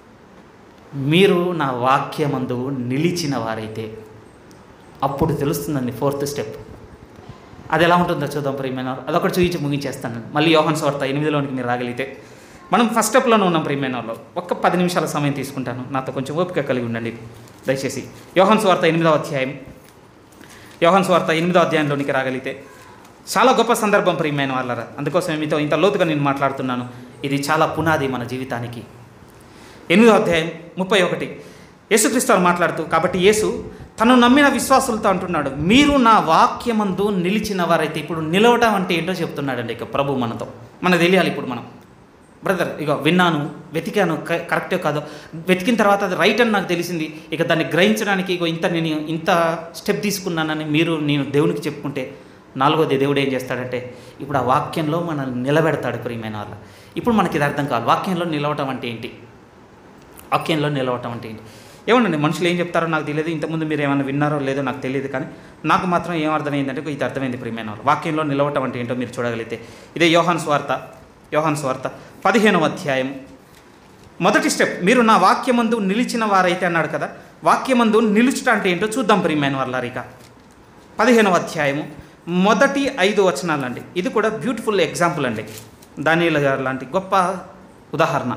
[SPEAKER 1] మీరు నా వాక్యమందు నిలిచిన వారైతే అప్పుడు తెలుస్తుందండి ఫోర్త్ స్టెప్ అది ఎలా ఉంటుందో చూద్దాం ప్రియమైన వారు. అదొకటి చూపించి ముగించేస్తాను మళ్ళీ యోహన్ స్వార్త ఎనిమిదిలోనికి మీరు రాగలిగితే మనం ఫస్ట్ స్టెప్లోనే ఉన్నాం ప్రియమైన వాళ్ళు ఒక్క పది నిమిషాల సమయం తీసుకుంటాను నాతో కొంచెం ఓపిక కలిగి ఉండండి దయచేసి యోహన్ స్వార్త ఎనిమిదవ అధ్యాయం యోహన్ స్వార్త ఎనిమిదో అధ్యాయంలోనికి రాగలిగితే చాలా గొప్ప సందర్భం ప్రియమైన వాళ్ళరా అందుకోసం మీతో ఇంత లోతుగా నేను మాట్లాడుతున్నాను ఇది చాలా పునాది మన జీవితానికి ఎనిమిదో అధ్యాయం ముప్పై ఒకటి యేసుక్రీస్తు వారు మాట్లాడుతూ కాబట్టి యేసు తను నమ్మిన విశ్వాసులతో అంటున్నాడు మీరు నా వాక్యమందు నిలిచిన వారైతే ఇప్పుడు నిలవడం అంటే ఏంటో చెప్తున్నాడండి ఇక ప్రభు మనతో మనకు తెలియాలి ఇప్పుడు మనం బ్రదర్ ఇక విన్నాను వెతికాను క- కరెక్టే కాదో వెతికిన తర్వాత అది రైట్ అని నాకు తెలిసింది ఇక దాన్ని గ్రహించడానికి ఇగో ఇంత నేను ఇంత స్టెప్ తీసుకున్నానని మీరు నేను దేవునికి చెప్పుకుంటే నాలుగోది దేవుడు ఏం చేస్తాడంటే ఇప్పుడు ఆ వాక్యంలో మనల్ని నిలబెడతాడు ప్రియమైన వాళ్ళ ఇప్పుడు మనకి ఇది అర్థం కావాలి వాక్యంలో నిలవటం అంటే ఏంటి వాక్యంలో నిలవటం అంటే ఏంటి ఏమండి మనుషులు ఏం చెప్తారో నాకు తెలియదు ఇంతకుముందు మీరు ఏమైనా విన్నారో లేదో నాకు తెలియదు కానీ నాకు మాత్రం ఏం అర్థమైందంటే ఇది అర్థమైంది ప్రియమైన వాళ్ళు వాక్యంలో నిలవటం అంటే ఏంటో మీరు చూడగలిగితే ఇదే యోహాన్ స్వార్త యోహాన్ స్వార్త పదిహేనవ అధ్యాయం మొదటి స్టెప్ మీరు నా వాక్యమందు నిలిచిన వారైతే అన్నాడు కదా వాక్యమందు నిలుచుట అంటే ఏంటో చూద్దాం ప్రియమైన వాళ్ళారిక పదిహేనవ అధ్యాయము మొదటి ఐదు వచనాలండి ఇది కూడా బ్యూటిఫుల్ ఎగ్జాంపుల్ అండి దానిల గారు లాంటి గొప్ప ఉదాహరణ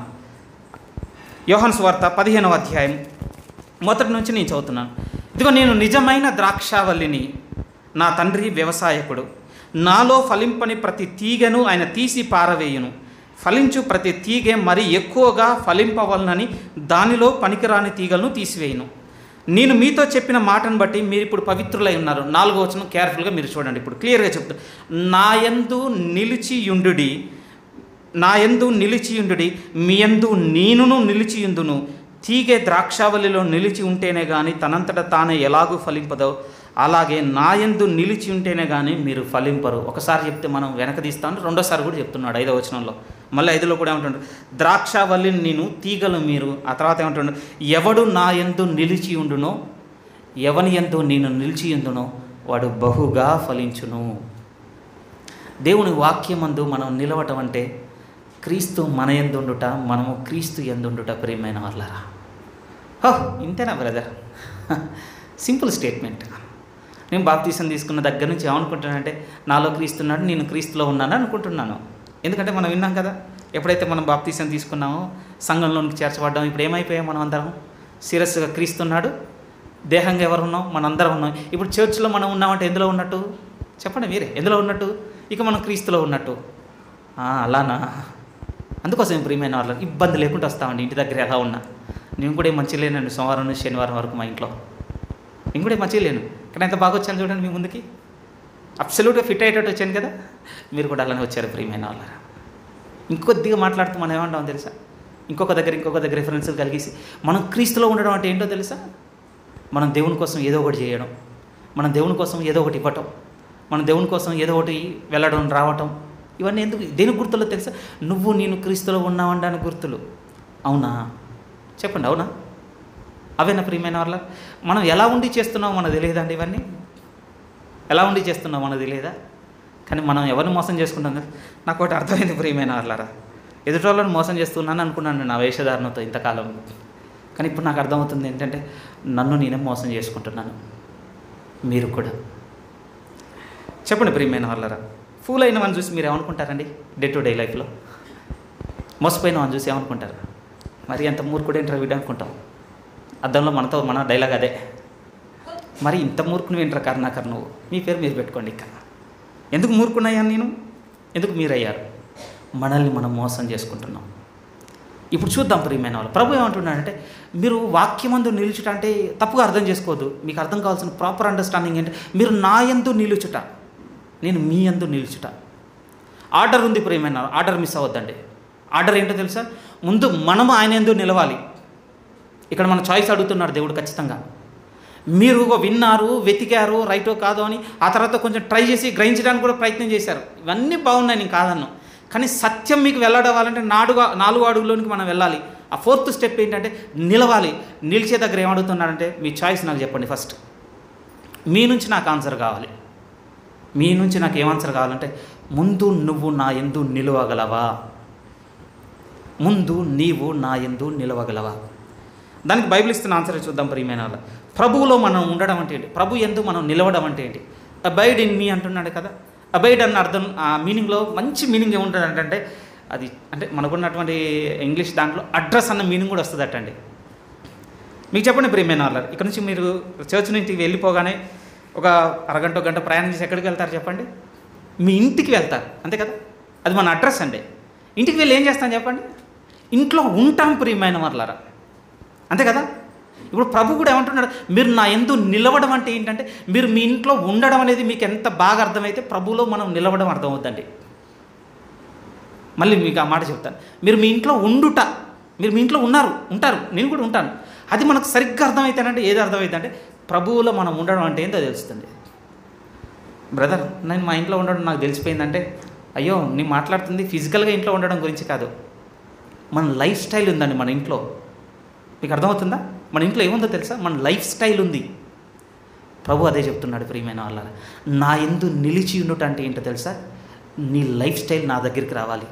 [SPEAKER 1] యోహన్ స్వార్త పదిహేనవ అధ్యాయం మొదటి నుంచి నేను చదువుతున్నాను ఇదిగో నేను నిజమైన ద్రాక్షావల్లిని నా తండ్రి వ్యవసాయకుడు నాలో ఫలింపని ప్రతి తీగను ఆయన తీసి పారవేయును ఫలించు ప్రతి తీగె మరి ఎక్కువగా ఫలింపవలనని దానిలో పనికిరాని తీగలను తీసివేయును నేను మీతో చెప్పిన మాటను బట్టి మీరు ఇప్పుడు పవిత్రులై ఉన్నారు నాలుగో వచనం కేర్ఫుల్గా మీరు చూడండి ఇప్పుడు క్లియర్గా చెప్తాను నా యందు నిలిచియుండుడి నా యందు నిలిచియుండుడి మీ యందు నేనును నిలిచియుందును తీగె ద్రాక్షావళిలో నిలిచి ఉంటేనే కానీ తనంతట తానే ఎలాగూ ఫలింపదో అలాగే నా యందు నిలిచి ఉంటేనే కానీ మీరు ఫలింపరు ఒకసారి చెప్తే మనం వెనక తీస్తాను రెండోసారి కూడా చెప్తున్నాడు ఐదో వచనంలో మళ్ళీ ఐదులో కూడా ఏమంటుండు ద్రాక్షావల్లిని నేను తీగలు మీరు ఆ తర్వాత ఏమంటుండు ఎవడు నా యందు నిలిచి ఉండునో ఎవని యందు నేను నిలిచి ఉండునో వాడు బహుగా ఫలించును దేవుని వాక్యమందు మనం నిలవటం అంటే క్రీస్తు మన ఎందుండుట మనము క్రీస్తు ఎందుండుట ప్రియమైన వాళ్ళరా హో ఇంతేనా బ్రదర్ సింపుల్ స్టేట్మెంట్ నేను బాప్తీసం తీసుకున్న దగ్గర నుంచి ఏమనుకుంటున్నానంటే నాలో క్రీస్తున్నాడు నేను క్రీస్తులో ఉన్నాను అనుకుంటున్నాను ఎందుకంటే మనం విన్నాం కదా ఎప్పుడైతే మనం బాప్తీసం తీసుకున్నామో సంఘంలోనికి చేర్చబడ్డాం ఇప్పుడు ఏమైపోయాం మనం అందరం సీరియస్గా క్రీస్తున్నాడు దేహంగా ఎవరు ఉన్నాం మనందరం ఉన్నాం ఇప్పుడు చర్చ్లో మనం ఉన్నామంటే ఎందులో ఉన్నట్టు చెప్పండి మీరే ఎందులో ఉన్నట్టు ఇక మనం క్రీస్తులో ఉన్నట్టు ఆ, అలానా అందుకోసం ప్రియమైన వాళ్ళు ఇబ్బంది లేకుండా వస్తామండి ఇంటి దగ్గర ఎలా ఉన్నా నేను కూడా ఏం మంచిగా లేనండి సోమవారం నుంచి శనివారం వరకు మా ఇంట్లో నేను కూడా ఏం మంచిగా లేను కానీ ఎంత బాగా వచ్చాను చూడండి మీ ముందుకి అబ్సల్యూట్గా ఫిట్ అయ్యేటట్టు వచ్చాను కదా మీరు కూడా అలానే వచ్చారు ప్రియమైన వాళ్ళ ఇంకొద్దిగా మాట్లాడుతూ మనం ఏమంటాం తెలుసా ఇంకొక దగ్గర ఇంకొక దగ్గర రిఫరెన్స్లు కలిగేసి మనం క్రీస్తులో ఉండడం అంటే ఏంటో తెలుసా మనం దేవుని కోసం ఏదో ఒకటి చేయడం మనం దేవుని కోసం ఏదో ఒకటి ఇవ్వటం మనం దేవుని కోసం ఏదో ఒకటి వెళ్ళడం రావటం ఇవన్నీ ఎందుకు దేని గుర్తులో తెలుసా నువ్వు నేను క్రీస్తులో ఉన్నావనడానికి గుర్తులు అవునా చెప్పండి అవునా అవేనా ప్రియమైన వాళ్ళ మనం ఎలా ఉండి చేస్తున్నామో మనకు తెలియదండి ఇవన్నీ ఎలా ఉండి చేస్తున్నామో మనకు తెలియదా కానీ మనం ఎవరిని మోసం చేసుకుంటాం కదా నాకు ఒకటి అర్థమైంది ప్రియమైన వాళ్ళారా ఎదుటి వాళ్ళని మోసం చేస్తున్నాను అనుకున్నాను నా వేషధారణతో ఇంతకాలం కానీ ఇప్పుడు నాకు అర్థమవుతుంది ఏంటంటే నన్ను నేనే మోసం చేసుకుంటున్నాను మీరు కూడా చెప్పండి ప్రియమైన వాళ్ళరా ఫూల్ అయిన వాళ్ళని చూసి మీరు ఏమనుకుంటారండి డే టు డే లైఫ్లో మోసపోయిన వాళ్ళని చూసి ఏమనుకుంటారు మరి ఎంత మూర్ఖుడు ఏంట్రా వీడు అనుకుంటాం అద్దంలో మనతో మన డైలాగ్ అదే మరి ఇంత మూర్ఖుని ఏంట్రా కరుణాకర్ నువ్వు మీ పేరు మీరు పెట్టుకోండి ఇక ఎందుకు మూర్ఖునయ్యాను నేను ఎందుకు మీరయ్యారు మనల్ని మనం మోసం చేసుకుంటున్నాం ఇప్పుడు చూద్దాం ప్రియమైన వాళ్ళు ప్రభు ఏమంటున్నాడంటే మీరు వాక్యమందు నిలుచుట అంటే తప్పుగా అర్థం చేసుకోవద్దు మీకు అర్థం కావాల్సిన ప్రాపర్ అండర్స్టాండింగ్ ఏంటంటే మీరు నా యందు నిలుచుట నేను మీ యందు నిలుచుట ఆర్డర్ ఉంది ప్రియమైన వాళ్ళు. ఆర్డర్ మిస్ అవ్వద్దండి ఆర్డర్ ఏంటో తెలుసా ముందు మనము ఆయన ఎందు నిలవాలి ఇక్కడ మన చాయిస్ అడుగుతున్నాడు దేవుడు ఖచ్చితంగా మీరు విన్నారు వెతికారు రైటో కాదో అని ఆ తర్వాత కొంచెం ట్రై చేసి గ్రహించడానికి కూడా ప్రయత్నం చేశారు ఇవన్నీ బాగున్నాయి నేను కాదన్నాను కానీ సత్యం మీకు వెళ్ళడవాలంటే నాలుగు నాలుగు అడుగులోనికి మనం వెళ్ళాలి ఆ ఫోర్త్ స్టెప్ ఏంటంటే నిలవాలి నిలిచే దగ్గర ఏమడుగుతున్నాడంటే మీ చాయిస్ నాకు చెప్పండి ఫస్ట్ మీ నుంచి నాకు ఆన్సర్ కావాలి మీ నుంచి నాకు ఏం ఆన్సర్ కావాలంటే ముందు నువ్వు నా ఎందు నిలవగలవా ముందు నీవు నా ఎందు నిలవగలవా దానికి బైబిల్ ఇస్తున్న ఆన్సర్ చూద్దాం ప్రియమైన వాళ్ళ. ప్రభువులో మనం ఉండడం అంటే ఏంటి ప్రభు ఎందు మనం నిలవడం అంటే ఏంటి అబైడ్ ఇన్ మీ అంటున్నాడు కదా అబైడ్ అన్న అర్థం ఆ మీనింగ్లో మంచి మీనింగ్ ఏముంటుంది అంటే అది అంటే మనకున్నటువంటి ఇంగ్లీష్ దాంట్లో అడ్రస్ అన్న మీనింగ్ కూడా వస్తుంది అట్టండి మీకు చెప్పండి ప్రియమైన వాళ్ళ ఇక్కడ నుంచి మీరు చర్చ్ నుంచి వెళ్ళిపోగానే ఒక అరగంట గంట ప్రయాణం చేసి ఎక్కడికి వెళ్తారు చెప్పండి మీ ఇంటికి వెళ్తారు అంతే కదా అది మన అడ్రస్ అండి ఇంటికి వెళ్ళి ఏం చేస్తాం చెప్పండి ఇంట్లో ఉంటాం ప్రియమైన వాళ్ళారా అంతే కదా ఇప్పుడు ప్రభు కూడా ఏమంటున్నాడు మీరు నా ఎందు నిలవడం అంటే ఏంటంటే మీరు మీ ఇంట్లో ఉండడం అనేది మీకు ఎంత బాగా అర్థమైతే ప్రభులో మనం నిలవడం అర్థమవుద్దండి మళ్ళీ మీకు ఆ మాట చెప్తాను మీరు మీ ఇంట్లో ఉండుట మీరు మీ ఇంట్లో ఉన్నారు ఉంటారు నేను కూడా ఉంటాను అది మనకు సరిగ్గా అర్థమవుతానంటే ఏది అర్థమైతే అంటే ప్రభువులో మనం ఉండడం అంటే ఏంటో తెలుస్తుంది బ్రదర్ నేను మా ఇంట్లో ఉండడం నాకు తెలిసిపోయిందంటే అయ్యో నేను మాట్లాడుతుంది ఫిజికల్గా ఇంట్లో ఉండడం గురించి కాదు మన లైఫ్ స్టైల్ ఉందండి మన ఇంట్లో మీకు అర్థమవుతుందా మన ఇంట్లో ఏముందో తెలుసా మన లైఫ్ స్టైల్ ఉంది ప్రభు అదే చెప్తున్నాడు ప్రియమైన వాళ్ళ నా ఎందు నిలిచి ఉండుట అంటే ఏంటో తెలుసా నీ లైఫ్ స్టైల్ నా దగ్గరికి రావాలి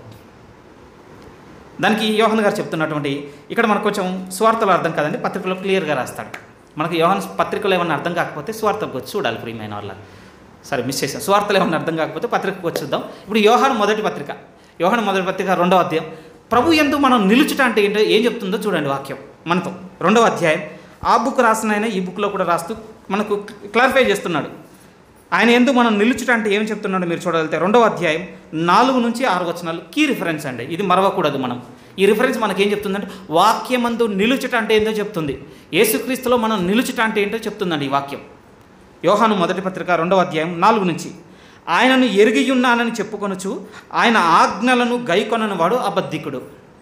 [SPEAKER 1] దానికి యోహన్ గారు చెప్తున్నటువంటి ఇక్కడ మనకు కొంచెం స్వార్థలు అర్థం కాదండి పత్రికలో క్లియర్గా రాస్తాడు మనకు యోహన్ పత్రికలు ఏమన్నా అర్థం కాకపోతే స్వార్థకు వచ్చి చూడాలి ప్రియమైన వాళ్ళ సరే మిస్ చేశాం స్వార్థలు ఏమన్నా అర్థం కాకపోతే పత్రికకు వచ్చి చూద్దాం ఇప్పుడు యోహాను మొదటి పత్రిక యోహాను మొదటి పత్రిక రెండవ అధ్యాయం ప్రభు ఎందు మనం నిలుచుట అంటే ఏంటో ఏం చెప్తుందో చూడండి వాక్యం మనతో రెండవ అధ్యాయం ఆ బుక్ రాసిన ఆయన ఈ బుక్లో కూడా రాస్తూ మనకు క్లారిఫై చేస్తున్నాడు ఆయన ఎందు మనం నిలుచుట అంటే ఏం చెప్తున్నాడో మీరు చూడగలిగితే రెండవ అధ్యాయం నాలుగు నుంచి ఆరు వచనాలు కీ రిఫరెన్స్ అండి ఇది మరవకూడదు మనం ఈ రిఫరెన్స్ మనకేం చెప్తుందంటే వాక్యమందు నిలుచుట అంటే ఏంటో చెప్తుంది యేసుక్రీస్తులో మనం నిలుచుట అంటే ఏంటో చెప్తుందండి ఈ వాక్యం యోహాను మొదటి పత్రిక రెండవ అధ్యాయం నాలుగు నుంచి ఆయనను ఎరిగియున్నానని చెప్పుకొనుచు ఆయన ఆజ్ఞలను గైకొనని వాడు అబద్ధికుడు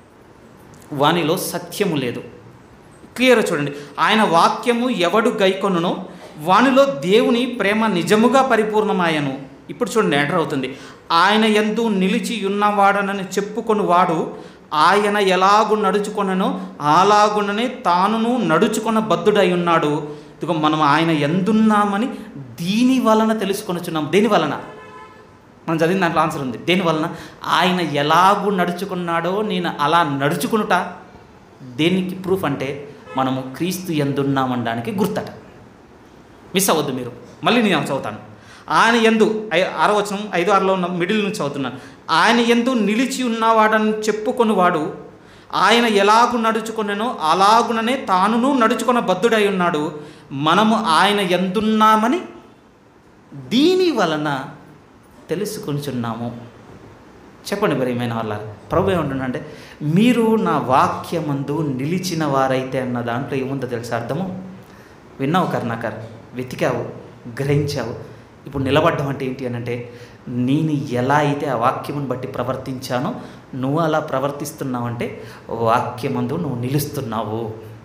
[SPEAKER 1] వానిలో సత్యము లేదు క్లియర్ చూడండి ఆయన వాక్యము ఎవడు గైకొనునో వానిలో దేవుని ప్రేమ నిజముగా పరిపూర్ణమాయను ఇప్పుడు చూడండి ఎంటర్ అవుతుంది ఆయన ఎందు నిలిచి ఉన్నవాడనని చెప్పుకొని వాడు ఆయన ఎలాగు నడుచుకొననో అలాగుననే తానును నడుచుకొన బద్ధుడై ఉన్నాడు ఇదిగో మనం ఆయన ఎందున్నామని దీని వలన తెలుసుకొనుచున్నాం దేని వలన మనం చదివిన దాంట్లో ఆన్సర్ ఉంది దేని వలన ఆయన ఎలాగూ నడుచుకున్నాడో నేను అలా నడుచుకునుట దేనికి ప్రూఫ్ అంటే మనము క్రీస్తు ఎందున్నామనడానికి గుర్తట మిస్ అవ్వద్దు మీరు మళ్ళీ నేను చదువుతాను ఆయన ఎందు ఐ- ఆరో వచనం ఐదు ఆరులో ఉన్న మిడిల్ నుంచి చదువుతున్నాను ఆయన ఎందు నిలిచి ఉన్నవాడని చెప్పుకొనివాడు ఆయన ఎలాగు నడుచుకొనెనో అలాగుననే తానును నడుచుకున్న బద్ధుడై ఉన్నాడు మనము ఆయన ఎందున్నామని దీని వలన తెలుసుకుంటున్నాము చెప్పండి ప్రియమైన వాళ్ళ ప్రభు ఏమంటున్నాడంటే మీరు నా వాక్యమందు నిలిచిన వారైతే అన్న దాంట్లో ఏముందో తెలుసా అర్థము విన్నావు కర్ణాకర్ వెతికావు గ్రహించావు ఇప్పుడు నిలబడ్డం అంటే ఏంటి అని అంటే నేను ఎలా అయితే ఆ వాక్యమును బట్టి ప్రవర్తించానో నువ్వు అలా ప్రవర్తిస్తున్నావంటే వాక్యమందు నువ్వు నిలుస్తున్నావు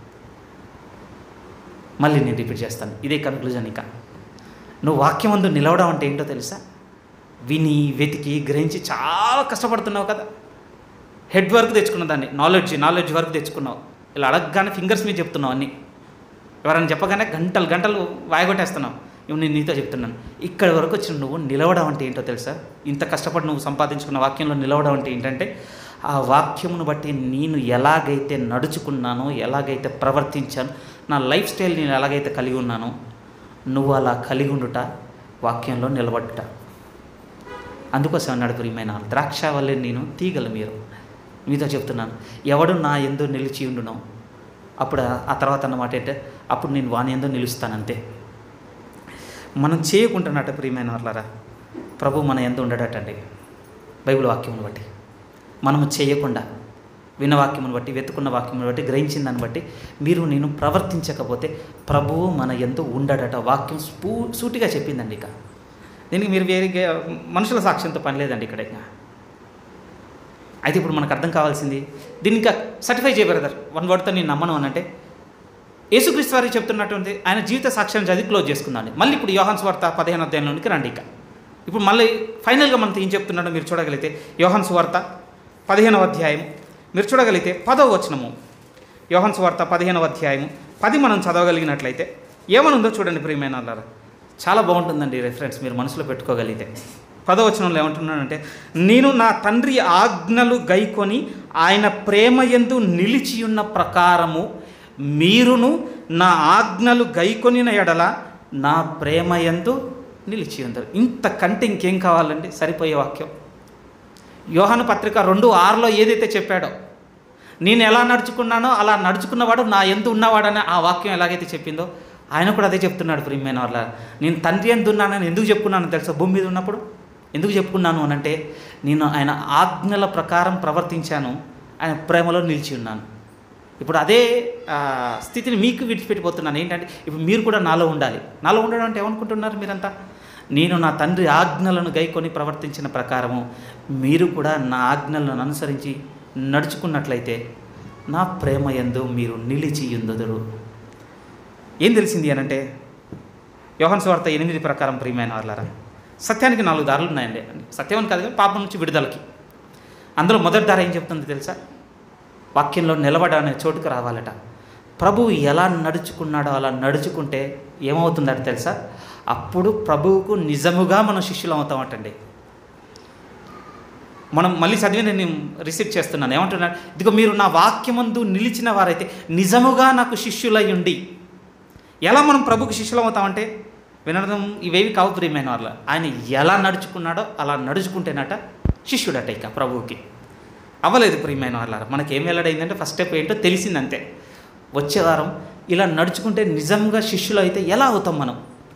[SPEAKER 1] మళ్ళీ నేను రిపీట్ చేస్తాను ఇదే కన్క్లూజన్ ఇక నువ్వు వాక్యమందు నిలవడం అంటే ఏంటో తెలుసా విని వెతికి గ్రహించి చాలా కష్టపడుతున్నావు కదా హెడ్ వర్క్ తెచ్చుకున్న దాన్ని నాలెడ్జ్ నాలెడ్జ్ వర్క్ తెచ్చుకున్నావు ఇలా అడగగానే ఫింగర్స్ మీద చెప్తున్నావు అన్నీ ఎవరైనా చెప్పగానే గంటలు గంటలు వాయగొట్టేస్తున్నావు ఇవి నేను నీతో చెప్తున్నాను ఇక్కడి వరకు వచ్చిన నువ్వు నిలవడం అంటే ఏంటో తెలుసా ఇంత కష్టపడి నువ్వు సంపాదించుకున్న వాక్యంలో నిలవడం అంటే ఏంటంటే ఆ వాక్యమును బట్టి నేను ఎలాగైతే నడుచుకున్నానో ఎలాగైతే ప్రవర్తించాను నా లైఫ్ స్టైల్ నేను ఎలాగైతే కలిగి ఉన్నానో నువ్వు అలా కలిగి ఉండుట వాక్యంలో నిలబడుట అందుకోసం అన్నాడు ప్రియమైన ద్రాక్ష వల్లే నేను తీగలు మీరు మీతో చెప్తున్నాను ఎవడు నా ఎందు నిలిచి ఉండునో అప్పుడు ఆ- ఆ తర్వాత అన్నమాట ఏంటంటే అప్పుడు నేను వాని ఎందు నిలుస్తానంతే మనం చేయకుంటున్నట్టు ప్రియమైన వాళ్ళరా ప్రభు మన ఎందు ఉండడటండి బైబిల్ వాక్యమును బట్టి మనము చేయకుండా విన్న వాక్యమును బట్టి వెతుకున్న వాక్యమును బట్టి గ్రహించిన దాన్ని బట్టి మీరు నేను ప్రవర్తించకపోతే ప్రభువు మన ఎందు ఉండడట వాక్యం స్ఫూ సూటిగా చెప్పిందండి ఇక దీనికి మీరు వేరే మనుషుల సాక్ష్యంతో పని లేదండి ఇక్కడ ఇంకా అయితే ఇప్పుడు మనకు అర్థం కావాల్సింది దీన్ని ఇంకా సర్టిఫై చేయ బ్రదర్ వన్ వర్డ్తో నేను నమ్మను అని అంటే యేసుక్రీస్తు వారికి చెప్తున్నటువంటి ఆయన జీవిత సాక్ష్యాన్ని చదివి క్లోజ్ చేసుకుందాండి మళ్ళీ ఇప్పుడు యోహాన్స్ వార్త పదిహేను అధ్యాయంలోనికి రండి ఇక ఇప్పుడు మళ్ళీ ఫైనల్గా మనతో ఏం చెప్తున్నాడో మీరు చూడగలిగితే యోహాన్ సువార్త పదిహేనవ అధ్యాయం మీరు చూడగలిగితే పదవ వచనము యోహాన్ సువార్త పదిహేనవ అధ్యాయము పది మనం చదవగలిగినట్లయితే ఏమనుందో చూడండి ప్రియమైన వాళ్ళారా చాలా బాగుంటుందండి రెఫరెన్స్ మీరు మనసులో పెట్టుకోగలిగితే పదవచనంలో ఏమంటున్నానంటే నేను నా తండ్రి ఆజ్ఞలు గైకొని ఆయన ప్రేమ యందు నిలిచి ఉన్న ప్రకారము మీరును నా ఆజ్ఞలు గైకొనిన ఎడల నా ప్రేమ యందు నిలిచి ఉంటారు ఇంతకంటే ఇంకేం కావాలండి సరిపోయే వాక్యం యోహాను పత్రిక రెండు ఆరులో ఏదైతే చెప్పాడో నేను ఎలా నడుచుకున్నానో అలా నడుచుకున్నవాడు నా ఎందు ఉన్నవాడని ఆ వాక్యం ఎలాగైతే చెప్పిందో ఆయన కూడా అదే చెప్తున్నాడు ప్రియమైన వాళ్ళ నేను తండ్రి ఎందు ఉన్నానని ఎందుకు చెప్పుకున్నాను తెలుసా భూమి మీద ఉన్నప్పుడు ఎందుకు చెప్పుకున్నాను అని అంటే నేను ఆయన ఆజ్ఞల ప్రకారం ప్రవర్తించాను ఆయన ప్రేమలో నిలిచి ఉన్నాను ఇప్పుడు అదే ఆ, స్థితిని మీకు విడిచిపెట్టిపోతున్నాను ఏంటంటే ఇప్పుడు మీరు కూడా నాలో ఉండాలి నాలో ఉండడం అంటే ఏమనుకుంటున్నారు మీరంతా నేను నా తండ్రి ఆజ్ఞలను గైకొని ప్రవర్తించిన ప్రకారము మీరు కూడా నా ఆజ్ఞలను అనుసరించి నడుచుకున్నట్లయితే నా ప్రేమ యందు మీరు నిలిచి ఉందరు ఏం తెలిసింది అనంటే యోహన్ స్వార్త ఎనిమిది ప్రకారం ప్రియమైన వాళ్ళారా సత్యానికి నాలుగు దారులు ఉన్నాయండి సత్యం అని కాదు కానీ పాపం నుంచి విడుదలకి అందులో మొదటి దార ఏం చెప్తుంది తెలుసా వాక్యంలో నిలబడ అనే చోటుకు రావాలట ప్రభువు ఎలా నడుచుకున్నాడో అలా నడుచుకుంటే ఏమవుతుందంటే తెలుసా అప్పుడు ప్రభువుకు నిజముగా మనం శిష్యులు అవుతామటండి మనం మళ్ళీ చదివి నేను రిసీవ్ చేస్తున్నాను ఏమంటున్నాడు ఇదిగో మీరు నా వాక్యమందు నిలిచిన వారైతే నిజముగా నాకు శిష్యులై ఉండి ఎలా మనం ప్రభుకు శిష్యులం అవుతామంటే వినడం ఇవేవి కావు ప్రియమైన వాళ్ళ ఆయన ఎలా నడుచుకున్నాడో అలా నడుచుకుంటేనట శిష్యుడట ఇక ప్రభువుకి అవ్వలేదు ప్రియమైన వాళ్ళ మనకి ఏం వెల్లడైందంటే ఫస్ట్ స్టెప్ ఏంటో తెలిసిందంతే వచ్చే వారం ఇలా నడుచుకుంటే నిజంగా శిష్యులు అయితే ఎలా అవుతాం మనం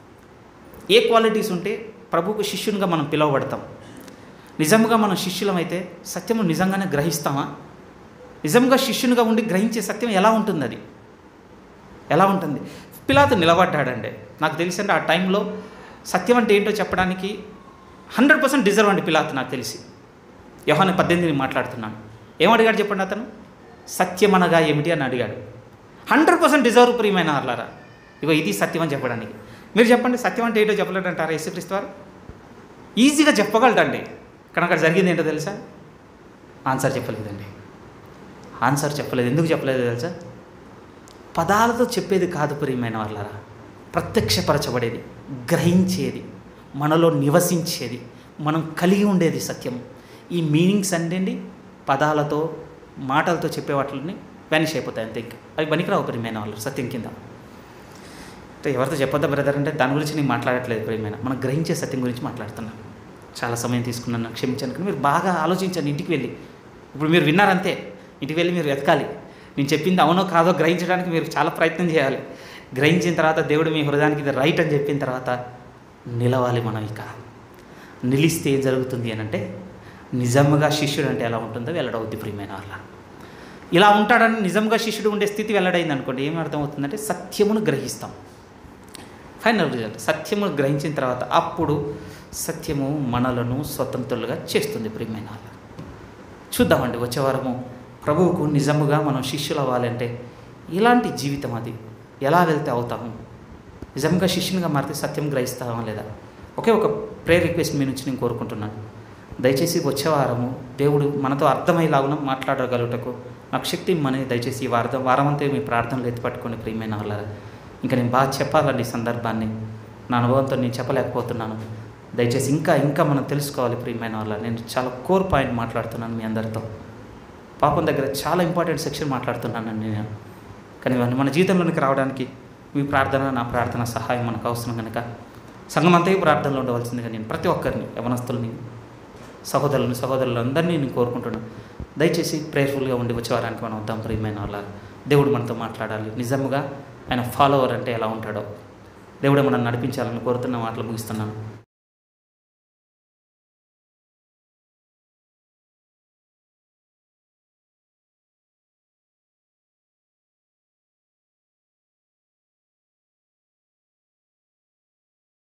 [SPEAKER 1] ఏ క్వాలిటీస్ ఉంటే ప్రభువుకు శిష్యునిగా మనం పిలువబడతాం నిజంగా మనం శిష్యులమైతే సత్యము నిజంగానే గ్రహిస్తామా నిజంగా శిష్యునిగా ఉండి గ్రహించే సత్యం ఎలా ఉంటుంది అది ఎలా ఉంటుంది పిలాతు నిలబడ్డాడండి నాకు తెలిసి ఆ టైంలో సత్యం అంటే ఏంటో చెప్పడానికి హండ్రెడ్ పర్సెంట్ డిజర్వ్ అండి పిలాతు నాకు తెలిసి యోహాను పద్దెనిమిది మాట్లాడుతున్నాను ఏమడిగాడు చెప్పండి అతను సత్యం అనగా ఏమిటి అని అడిగాడు హండ్రెడ్ పర్సెంట్ డిజర్వ్ ప్రియమైన అర్లారా ఇగో ఇది సత్యం అని చెప్పడానికి మీరు చెప్పండి సత్యం అంటే ఏంటో చెప్పలేడంటారా యేసుక్రీస్తు వారు ఈజీగా చెప్పగలడండి కానీ అక్కడ జరిగింది ఏంటో తెలుసా ఆన్సర్ చెప్పలేదండి ఆన్సర్ చెప్పలేదు ఎందుకు చెప్పలేదు తెలుసా పదాలతో చెప్పేది కాదు ప్రియమైన వాళ్ళరా ప్రత్యక్షపరచబడేది గ్రహించేది మనలో నివసించేది మనం కలిగి ఉండేది సత్యం ఈ మీనింగ్స్ అండి పదాలతో మాటలతో చెప్పే వాటిని వ్యానిష్ అయిపోతాయి అంతే ఇంకా అవి పనికిరావు ప్రియమైన వాళ్ళు సత్యం కింద అంటే ఎవరితో చెప్పొద్దా బ్రదర్ అంటే దాని గురించి నేను మాట్లాడట్లేదు ప్రియమైన మనం గ్రహించే సత్యం గురించి మాట్లాడుతున్నాను చాలా సమయం తీసుకున్నాను క్షమించాను కానీ మీరు బాగా ఆలోచించండి ఇంటికి వెళ్ళి ఇప్పుడు మీరు విన్నారంతే ఇంటికి వెళ్ళి మీరు వెతకాలి నేను చెప్పింది అవునో కాదో గ్రహించడానికి మీరు చాలా ప్రయత్నం చేయాలి గ్రహించిన తర్వాత దేవుడు మీ హృదయానికి ఇది రైట్ అని చెప్పిన తర్వాత నిలవాలి మనం ఇక నిలిస్తే ఏం జరుగుతుంది అని అంటే నిజంగా శిష్యుడు అంటే ఎలా ఉంటుందో వెల్లడవుద్ది ప్రియమైన వాళ్ళ ఇలా ఉంటాడని నిజంగా శిష్యుడు ఉండే స్థితి వెల్లడైంది అనుకోండి ఏం అర్థమవుతుందంటే సత్యమును గ్రహిస్తాం ఫైనల్ రిజల్ట్ సత్యము గ్రహించిన తర్వాత అప్పుడు సత్యము మనలను స్వతంత్రులుగా చేస్తుంది ప్రియమైన వాళ్ళ చూద్దామండి వచ్చే వారము ప్రభువుకు నిజముగా మనం శిష్యులు అవ్వాలంటే ఇలాంటి జీవితం అది ఎలా వెళ్తే అవుతాము నిజంగా శిష్యునిగా మారితే సత్యం గ్రహిస్తామా లేదా ఒకే ఒక ప్రేయర్ రిక్వెస్ట్ మీ నుంచి నేను కోరుకుంటున్నాను దయచేసి వచ్చే వారము దేవుడు మనతో అర్థమయ్యేలాగున మాట్లాడగలుగుటకు నాకు శక్తి ఇమ్మని దయచేసి ఈ వారం వారం అంతా మీ ప్రార్థనలు ఎత్తి పట్టుకొని ప్రియమైన వాళ్ళారా ఇంకా నేను బాగా చెప్పాలండి ఈ సందర్భాన్ని నా అనుభవంతో నేను చెప్పలేకపోతున్నాను దయచేసి ఇంకా ఇంకా మనం తెలుసుకోవాలి ప్రియమైన వాళ్ళ నేను చాలా కోర్ పాయింట్ మాట్లాడుతున్నాను మీ అందరితో పాపం దగ్గర చాలా ఇంపార్టెంట్ సెక్షన్ మాట్లాడుతున్నానండి నేను కానీ ఇవన్నీ మన జీవితంలోనికి రావడానికి మీ ప్రార్థన నా ప్రార్థన సహాయం మనకు అవసరం కనుక సంఘం అంతా ప్రార్థనలో ఉండవలసిందిగా నేను ప్రతి ఒక్కరిని యవనస్తుల్ని సహోదరులని సహోదరులందరినీ నేను కోరుకుంటున్నాను దయచేసి ప్రేయర్ఫుల్గా ఉండి వచ్చే వారానికి మనం వద్దాం ప్రియమైన వాళ్ళ దేవుడు మనతో మాట్లాడాలి నిజముగా ఆయన ఫాలోవర్ అంటే ఎలా ఉంటాడో దేవుడు మనం నడిపించాలని కోరుతున్న మాటలు ముగిస్తున్నాను